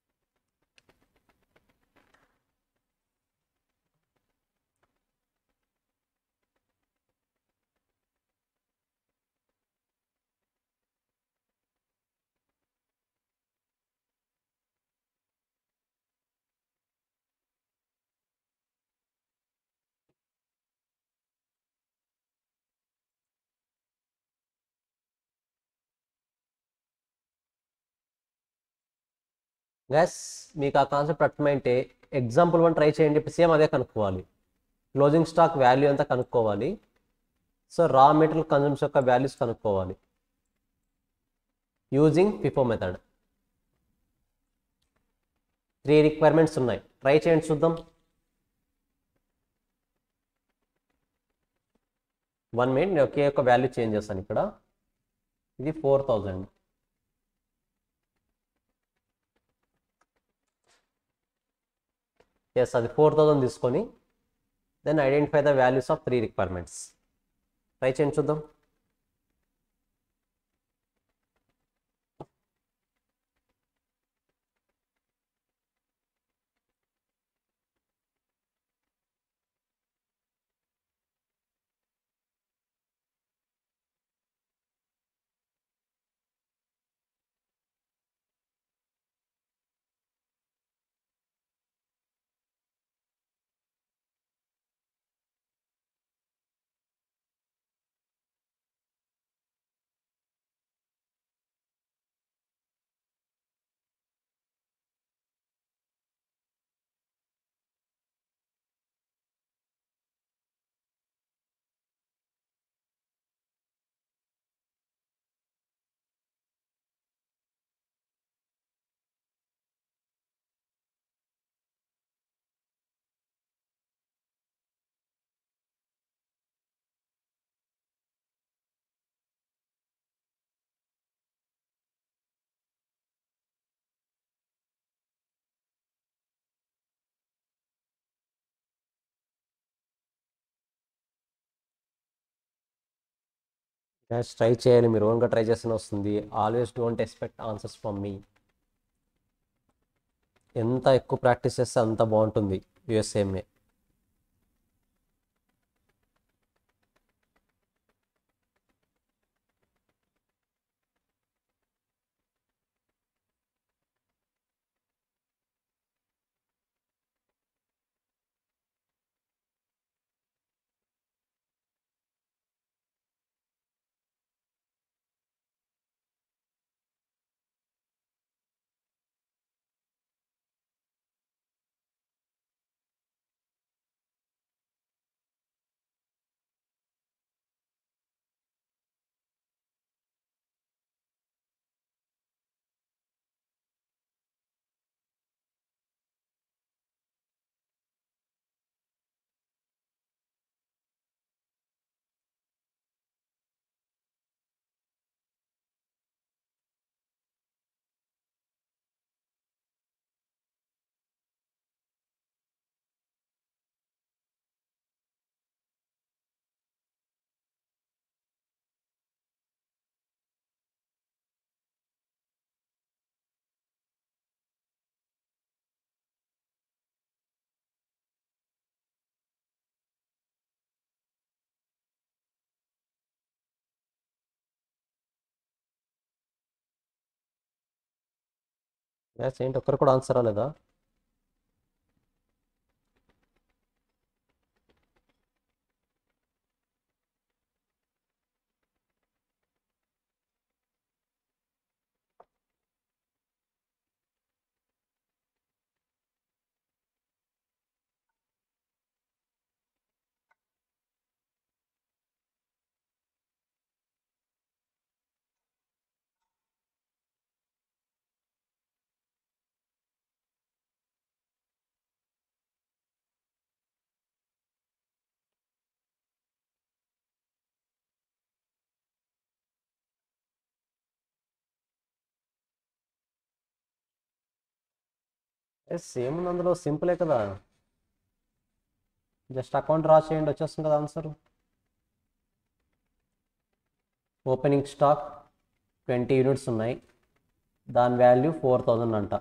గ్యాస్ మీకు ఆ కాన్సెప్ట్ అర్థమైంటే ఎగ్జాంపుల్ వన్ ట్రై చేయండి సేమ్ అదే కనుక్కోవాలి క్లోజింగ్ స్టాక్ వాల్యూ అంతా కనుక్కోవాలి సో రా మెటీరియల్ కన్జంప్షన్ యొక్క వాల్యూస్ కనుక్కోవాలి using FIFO method three requirements ఉన్నాయి ట్రై చేయండి చూద్దాం వన్ మినిట్ నేను ఒకే ఒక వాల్యూ చేంజ్ చేస్తాను ఇక్కడ ఇది ఫోర్ థౌజండ్ ఎస్ అది ఫోర్ థౌజండ్ తీసుకొని then identify the values of three requirements try చేయండి చూద్దాం గ్యాస్ ట్రై చేయాలి మీరు ఓన్గా ట్రై చేస్తూనే వస్తుంది always don't expect answers from మీ ఎంత ఎక్కువ ప్రాక్టీస్ చేస్తే అంత బాగుంటుంది యుఎస్ఏఎంఏ గ్యాస్ ఏంటి ఒక్కరు కూడా ఆన్సర్ రాలేదా ఎస్ ఏముంది అందులో సింపులే కదా జస్ట్ అకౌంట్ డ్రా చేయండి వచ్చేస్తుంది కదా answer opening stock twenty units ఉన్నాయి దాని వాల్యూ ఫోర్ థౌజండ్ అంట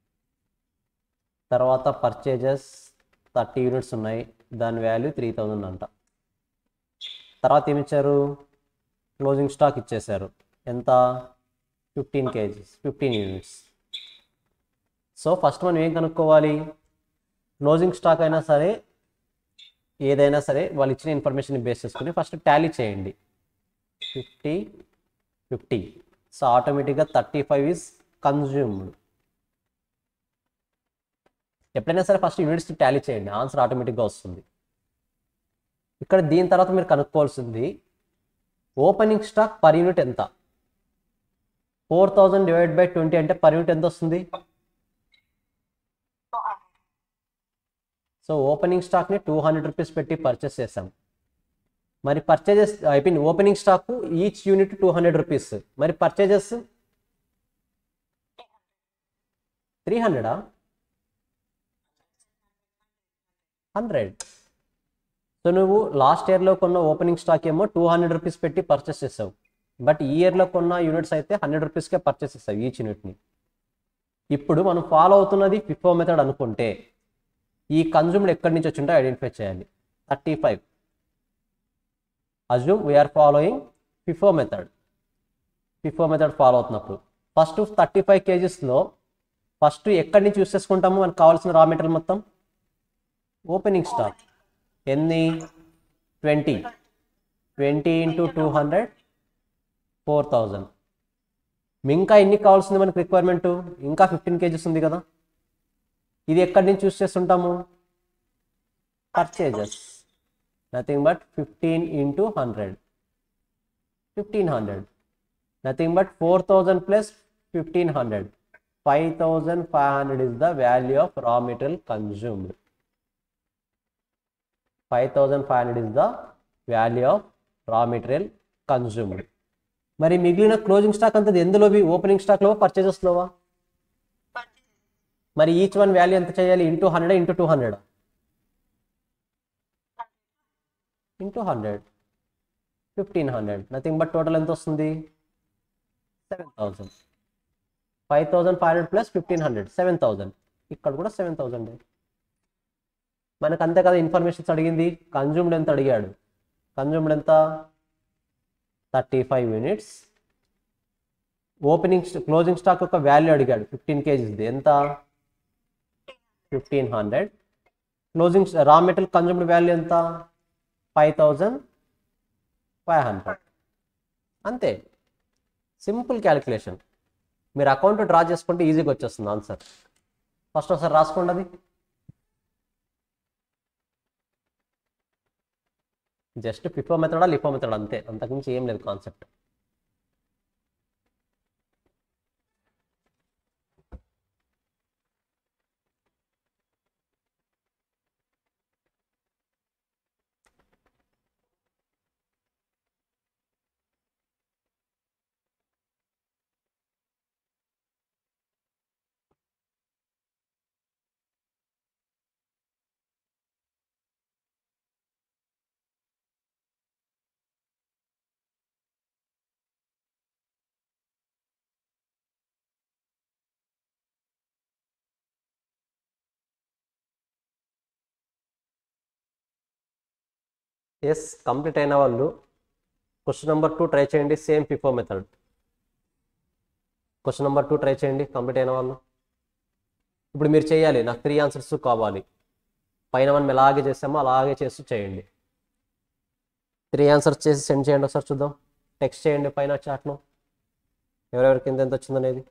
తర్వాత పర్చేజెస్ థర్టీ యూనిట్స్ ఉన్నాయి దాని వాల్యూ త్రీ థౌజండ్ అంట తర్వాత ఏమి ఇచ్చారు క్లోజింగ్ స్టాక్ ఇచ్చేశారు ఎంత fifteen KGs fifteen units so first మనం ఏం కనుక్కోవాలి క్లోజింగ్ స్టాక్ అయినా సరే ఏదైనా సరే వాళ్ళు ఇచ్చిన ఇన్ఫర్మేషన్ బేస్ చేసుకుని ఫస్ట్ టాలీ చేయండి ఫిఫ్టీ ఫిఫ్టీ సో ఆటోమేటిక్గా థర్టీ ఫైవ్ ఈజ్ కన్జ్యూమ్డ్ ఎప్పుడైనా సరే ఫస్ట్ యూనిట్స్ టాలీ చేయండి ఆన్సర్ ఆటోమేటిక్గా వస్తుంది ఇక్కడ దీని తర్వాత మీరు కనుక్కోవాల్సింది ఓపెనింగ్ స్టాక్ పర్ యూనిట్ ఎంత four thousand divide by twenty అంటే పర్ యూనిట్ ఎంత వస్తుంది టూ హండ్రెడ్ సో ఓపెనింగ్ స్టాక్ని టూ హండ్రెడ్ రూపీస్ పెట్టి పర్చేస్ చేసాం మరి పర్చేజెస్ అయిపోయింది opening stock each unit two hundred rupees మరి పర్చేజెస్ త్రీ హండ్రెడా హండ్రెడ్ సో నువ్వు లాస్ట్ ఇయర్లో కొన్న ఓపెనింగ్ స్టాక్ ఏమో టూ హండ్రెడ్ రూపీస్ పెట్టి పర్చేస్ చేసావు బట్ ఈ ఇయర్లో కొన్న యూనిట్స్ అయితే హండ్రెడ్ రూపీస్కే పర్చేస్ చేస్తావు ఈచ్ యూనిట్ని ఇప్పుడు మనం ఫాలో అవుతున్నది ఫిఫో మెథడ్ అనుకుంటే ఈ కన్జ్యూమ్డ్ ఎక్కడి నుంచి వచ్చిందో ఐడెంటిఫై చేయాలి thirty five assume we are following FIFO method FIFO method follow అవుతున్నప్పుడు ఫస్ట్ థర్టీ ఫైవ్ కేజీస్లో ఫస్ట్ ఎక్కడి నుంచి యూస్ చేసుకుంటాము మనకు కావాల్సిన రా మెటీరియల్ మొత్తం ఓపెనింగ్ స్టాక్ ఎన్ని twenty twenty into two hundred four thousand ఇంకా ఎన్ని కావాల్సింది మనకి రిక్వైర్మెంట్ ఇంకా ఫిఫ్టీన్ కేజీస్ ఉంది కదా ఇది ఎక్కడి నుంచి చూస్ చేస్తుంటాము purchases nothing but fifteen into hundred fifteen hundred nothing but four thousand plus fifteen hundred five thousand five hundred is the value of raw material consumed five thousand five hundred is the value of raw material consumed మరి మిగిలిన క్లోజింగ్ స్టాక్ అంతా ఎందులోవి ఓపెనింగ్ స్టాక్లో పర్చేజెస్లోవా మరి ఈచ్ వన్ వాల్యూ ఎంత చేయాలి into hundred into two hundred into hundred fifteen hundred nothing but total ఎంత వస్తుంది seven thousand five thousand five hundred plus fifteen hundred seven thousand ఇక్కడ కూడా సెవెన్ థౌజండ్ మనకు అంతే కదా ఇన్ఫర్మేషన్స్ అడిగింది కన్జ్యూమ్డ్ ఎంత అడిగాడు కన్జ్యూమ్డ్ ఎంత thirty five units opening closing stock యొక్క వాల్యూ అడిగాడు ఫిఫ్టీన్ కేజీస్ది ఎంత fifteen hundred closing raw material consumed value ఎంత ఫైవ్ థౌజండ్ ఫైవ్ హండ్రెడ్ అంతే సింపుల్ క్యాలిక్యులేషన్ మీరు అకౌంట్ డ్రా చేసుకుంటే ఈజీగా వచ్చేస్తుంది ఆన్సర్ ఫస్ట్ ఒకసారి రాసుకోండి అది జస్ట్ ఫిఫో మెథడా లిఫో మెథడ్ అంతే అంతకుమించి ఏం లేదు కాన్సెప్ట్ ఎస్ కంప్లీట్ అయిన వాళ్ళు క్వశ్చన్ నెంబర్ టూ ట్రై చేయండి same FIFO method question number two try చేయండి కంప్లీట్ అయిన వాళ్ళు ఇప్పుడు మీరు చేయాలి నాకు త్రీ ఆన్సర్స్ కావాలి పైన మనం ఎలాగే చేసామో అలాగే చేస్తూ చేయండి త్రీ ఆన్సర్స్ చేసి సెండ్ చేయండి ఒకసారి చూద్దాం టెక్స్ట్ చేయండి పైన చాట్లో ఎవరెవరికి కింద ఎంత వచ్చిందనేది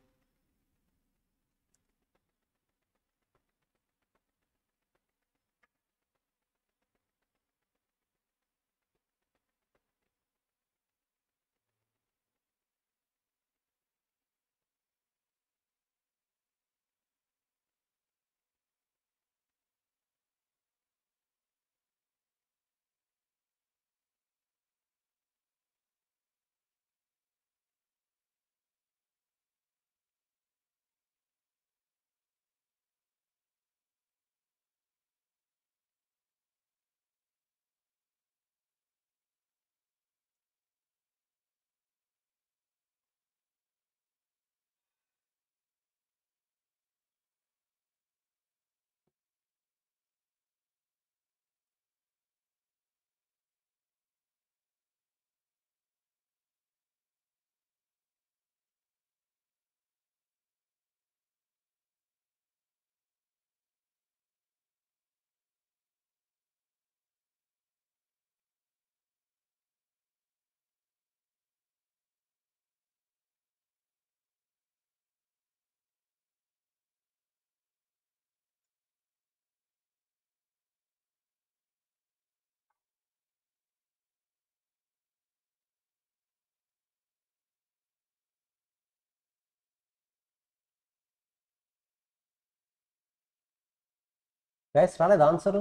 గైస్ రాలేదు answer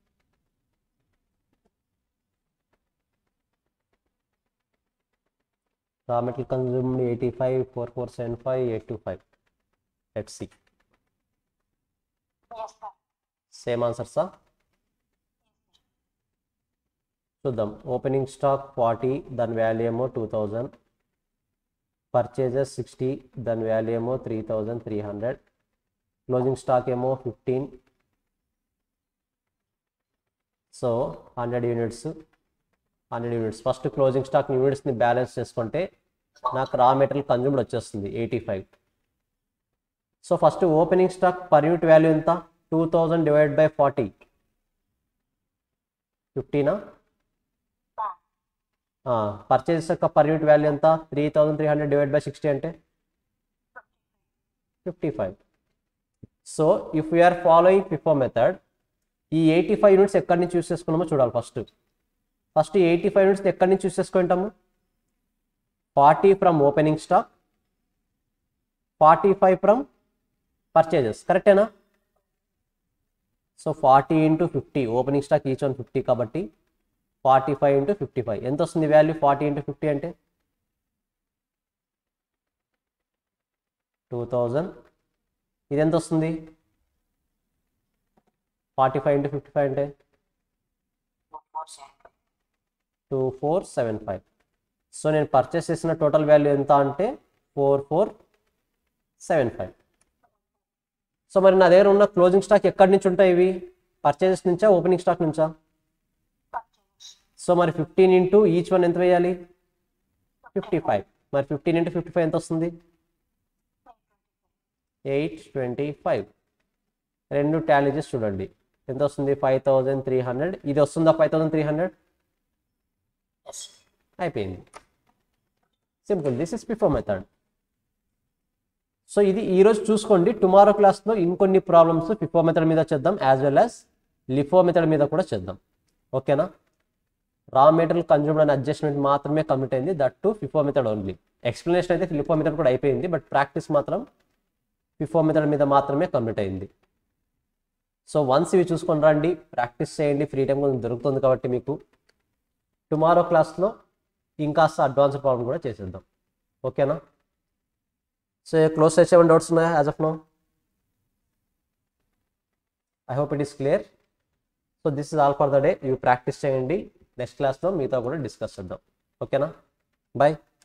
raw metal consumed eighty five four four seven five eight two five let see Yes, sir. Same ఆన్సర్సా చూద్దాం ఓపెనింగ్ స్టాక్ ఫార్టీ దాని వాల్యూ ఏమో టూ థౌజండ్ పర్చేజెస్ సిక్స్టీ దాని వాల్యూ ఏమో three thousand three hundred closing stock ఏమో fifteen so hundred units hundred units first closing stock యూనిట్స్ని బ్యాలెన్స్ చేసుకుంటే నాకు రా మెటీరియల్ కన్జ్యూమ్డ్ వచ్చేస్తుంది eighty five so first opening stock per unit value ఎంత two thousand divide by forty ఫిఫ్టీనా పర్చేస్ యొక్క పర్ యూనిట్ వాల్యూ ఎంత three thousand three hundred divide by sixty అంటే fifty five so if we are following FIFO method ఈ ఎయిటీ ఫైవ్ యూనిట్స్ ఎక్కడి నుంచి యూస్ చేసుకున్నామో చూడాలి first first eighty five units ఎక్కడి నుంచి యూస్ చేసుకుంటాము forty from opening stock forty five from purchases కరెక్టేనా so forty into fifty opening stock each one fifty కాబట్టి forty five into fifty five ఎంత వస్తుంది వాల్యూ ఫార్టీ ఇంటూ ఫిఫ్టీ అంటే టూ థౌజండ్ ఇది ఎంత వస్తుంది forty five into fifty five అంటే four seven two four seven five so నేను పర్చేస్ చేసిన టోటల్ వాల్యూ ఎంత అంటే four four seven five so మరి నా దగ్గర ఉన్న క్లోజింగ్ స్టాక్ ఎక్కడి నుంచి ఉంటాయి ఇవి పర్చేజెస్ నుంచా ఓపెనింగ్ స్టాక్ నుంచా సో మరి ఫిఫ్టీన్ ఇంటూ ఈచ్ వన్ ఎంత వేయాలి ఫిఫ్టీ ఫైవ్ మరి ఫిఫ్టీన్ ఇంటూ ఫిఫ్టీ ఫైవ్ ఎంత వస్తుంది ఎయిట్ ట్వంటీ ఫైవ్ రెండు టాలీ చేసి చూడండి ఎంత వస్తుంది ఫైవ్ థౌజండ్ త్రీ హండ్రెడ్ ఇది వస్తుందా ఫైవ్ థౌజండ్ త్రీ హండ్రెడ్ ఎస్ అయిపోయింది simple this is before method so ఇది ఈరోజు చూసుకోండి టుమారో క్లాస్లో ఇంకొన్ని ప్రాబ్లమ్స్ ఫిఫో మెథడ్ మీద చేద్దాం as well as LIFO method మీద కూడా చేద్దాం ఓకేనా raw material consumed and adjustment మాత్రమే కమిట్ అయింది that to FIFO method only explanation అయితే లిఫో మెథడ్ కూడా అయిపోయింది బట్ ప్రాక్టీస్ మాత్రం ఫిఫో మెథడ్ మీద మాత్రమే కమిట్ అయింది సో వన్స్ ఇవి చూసుకొని రండి ప్రాక్టీస్ చేయండి ఫ్రీ టైం కొంచెం దొరుకుతుంది కాబట్టి మీకు టుమారో క్లాస్లో ఇంకాస్త అడ్వాన్స్ ప్రాబ్లం కూడా చేసేద్దాం ఓకేనా సో క్లోజ్ చేసే ఏమైనా డౌట్స్ ఉన్నాయా as of no I hope it is clear so this is all for the day ఇవి ప్రాక్టీస్ చేయండి నెక్స్ట్ క్లాస్లో మీతో కూడా డిస్కస్ చేద్దాం ఓకేనా బాయ్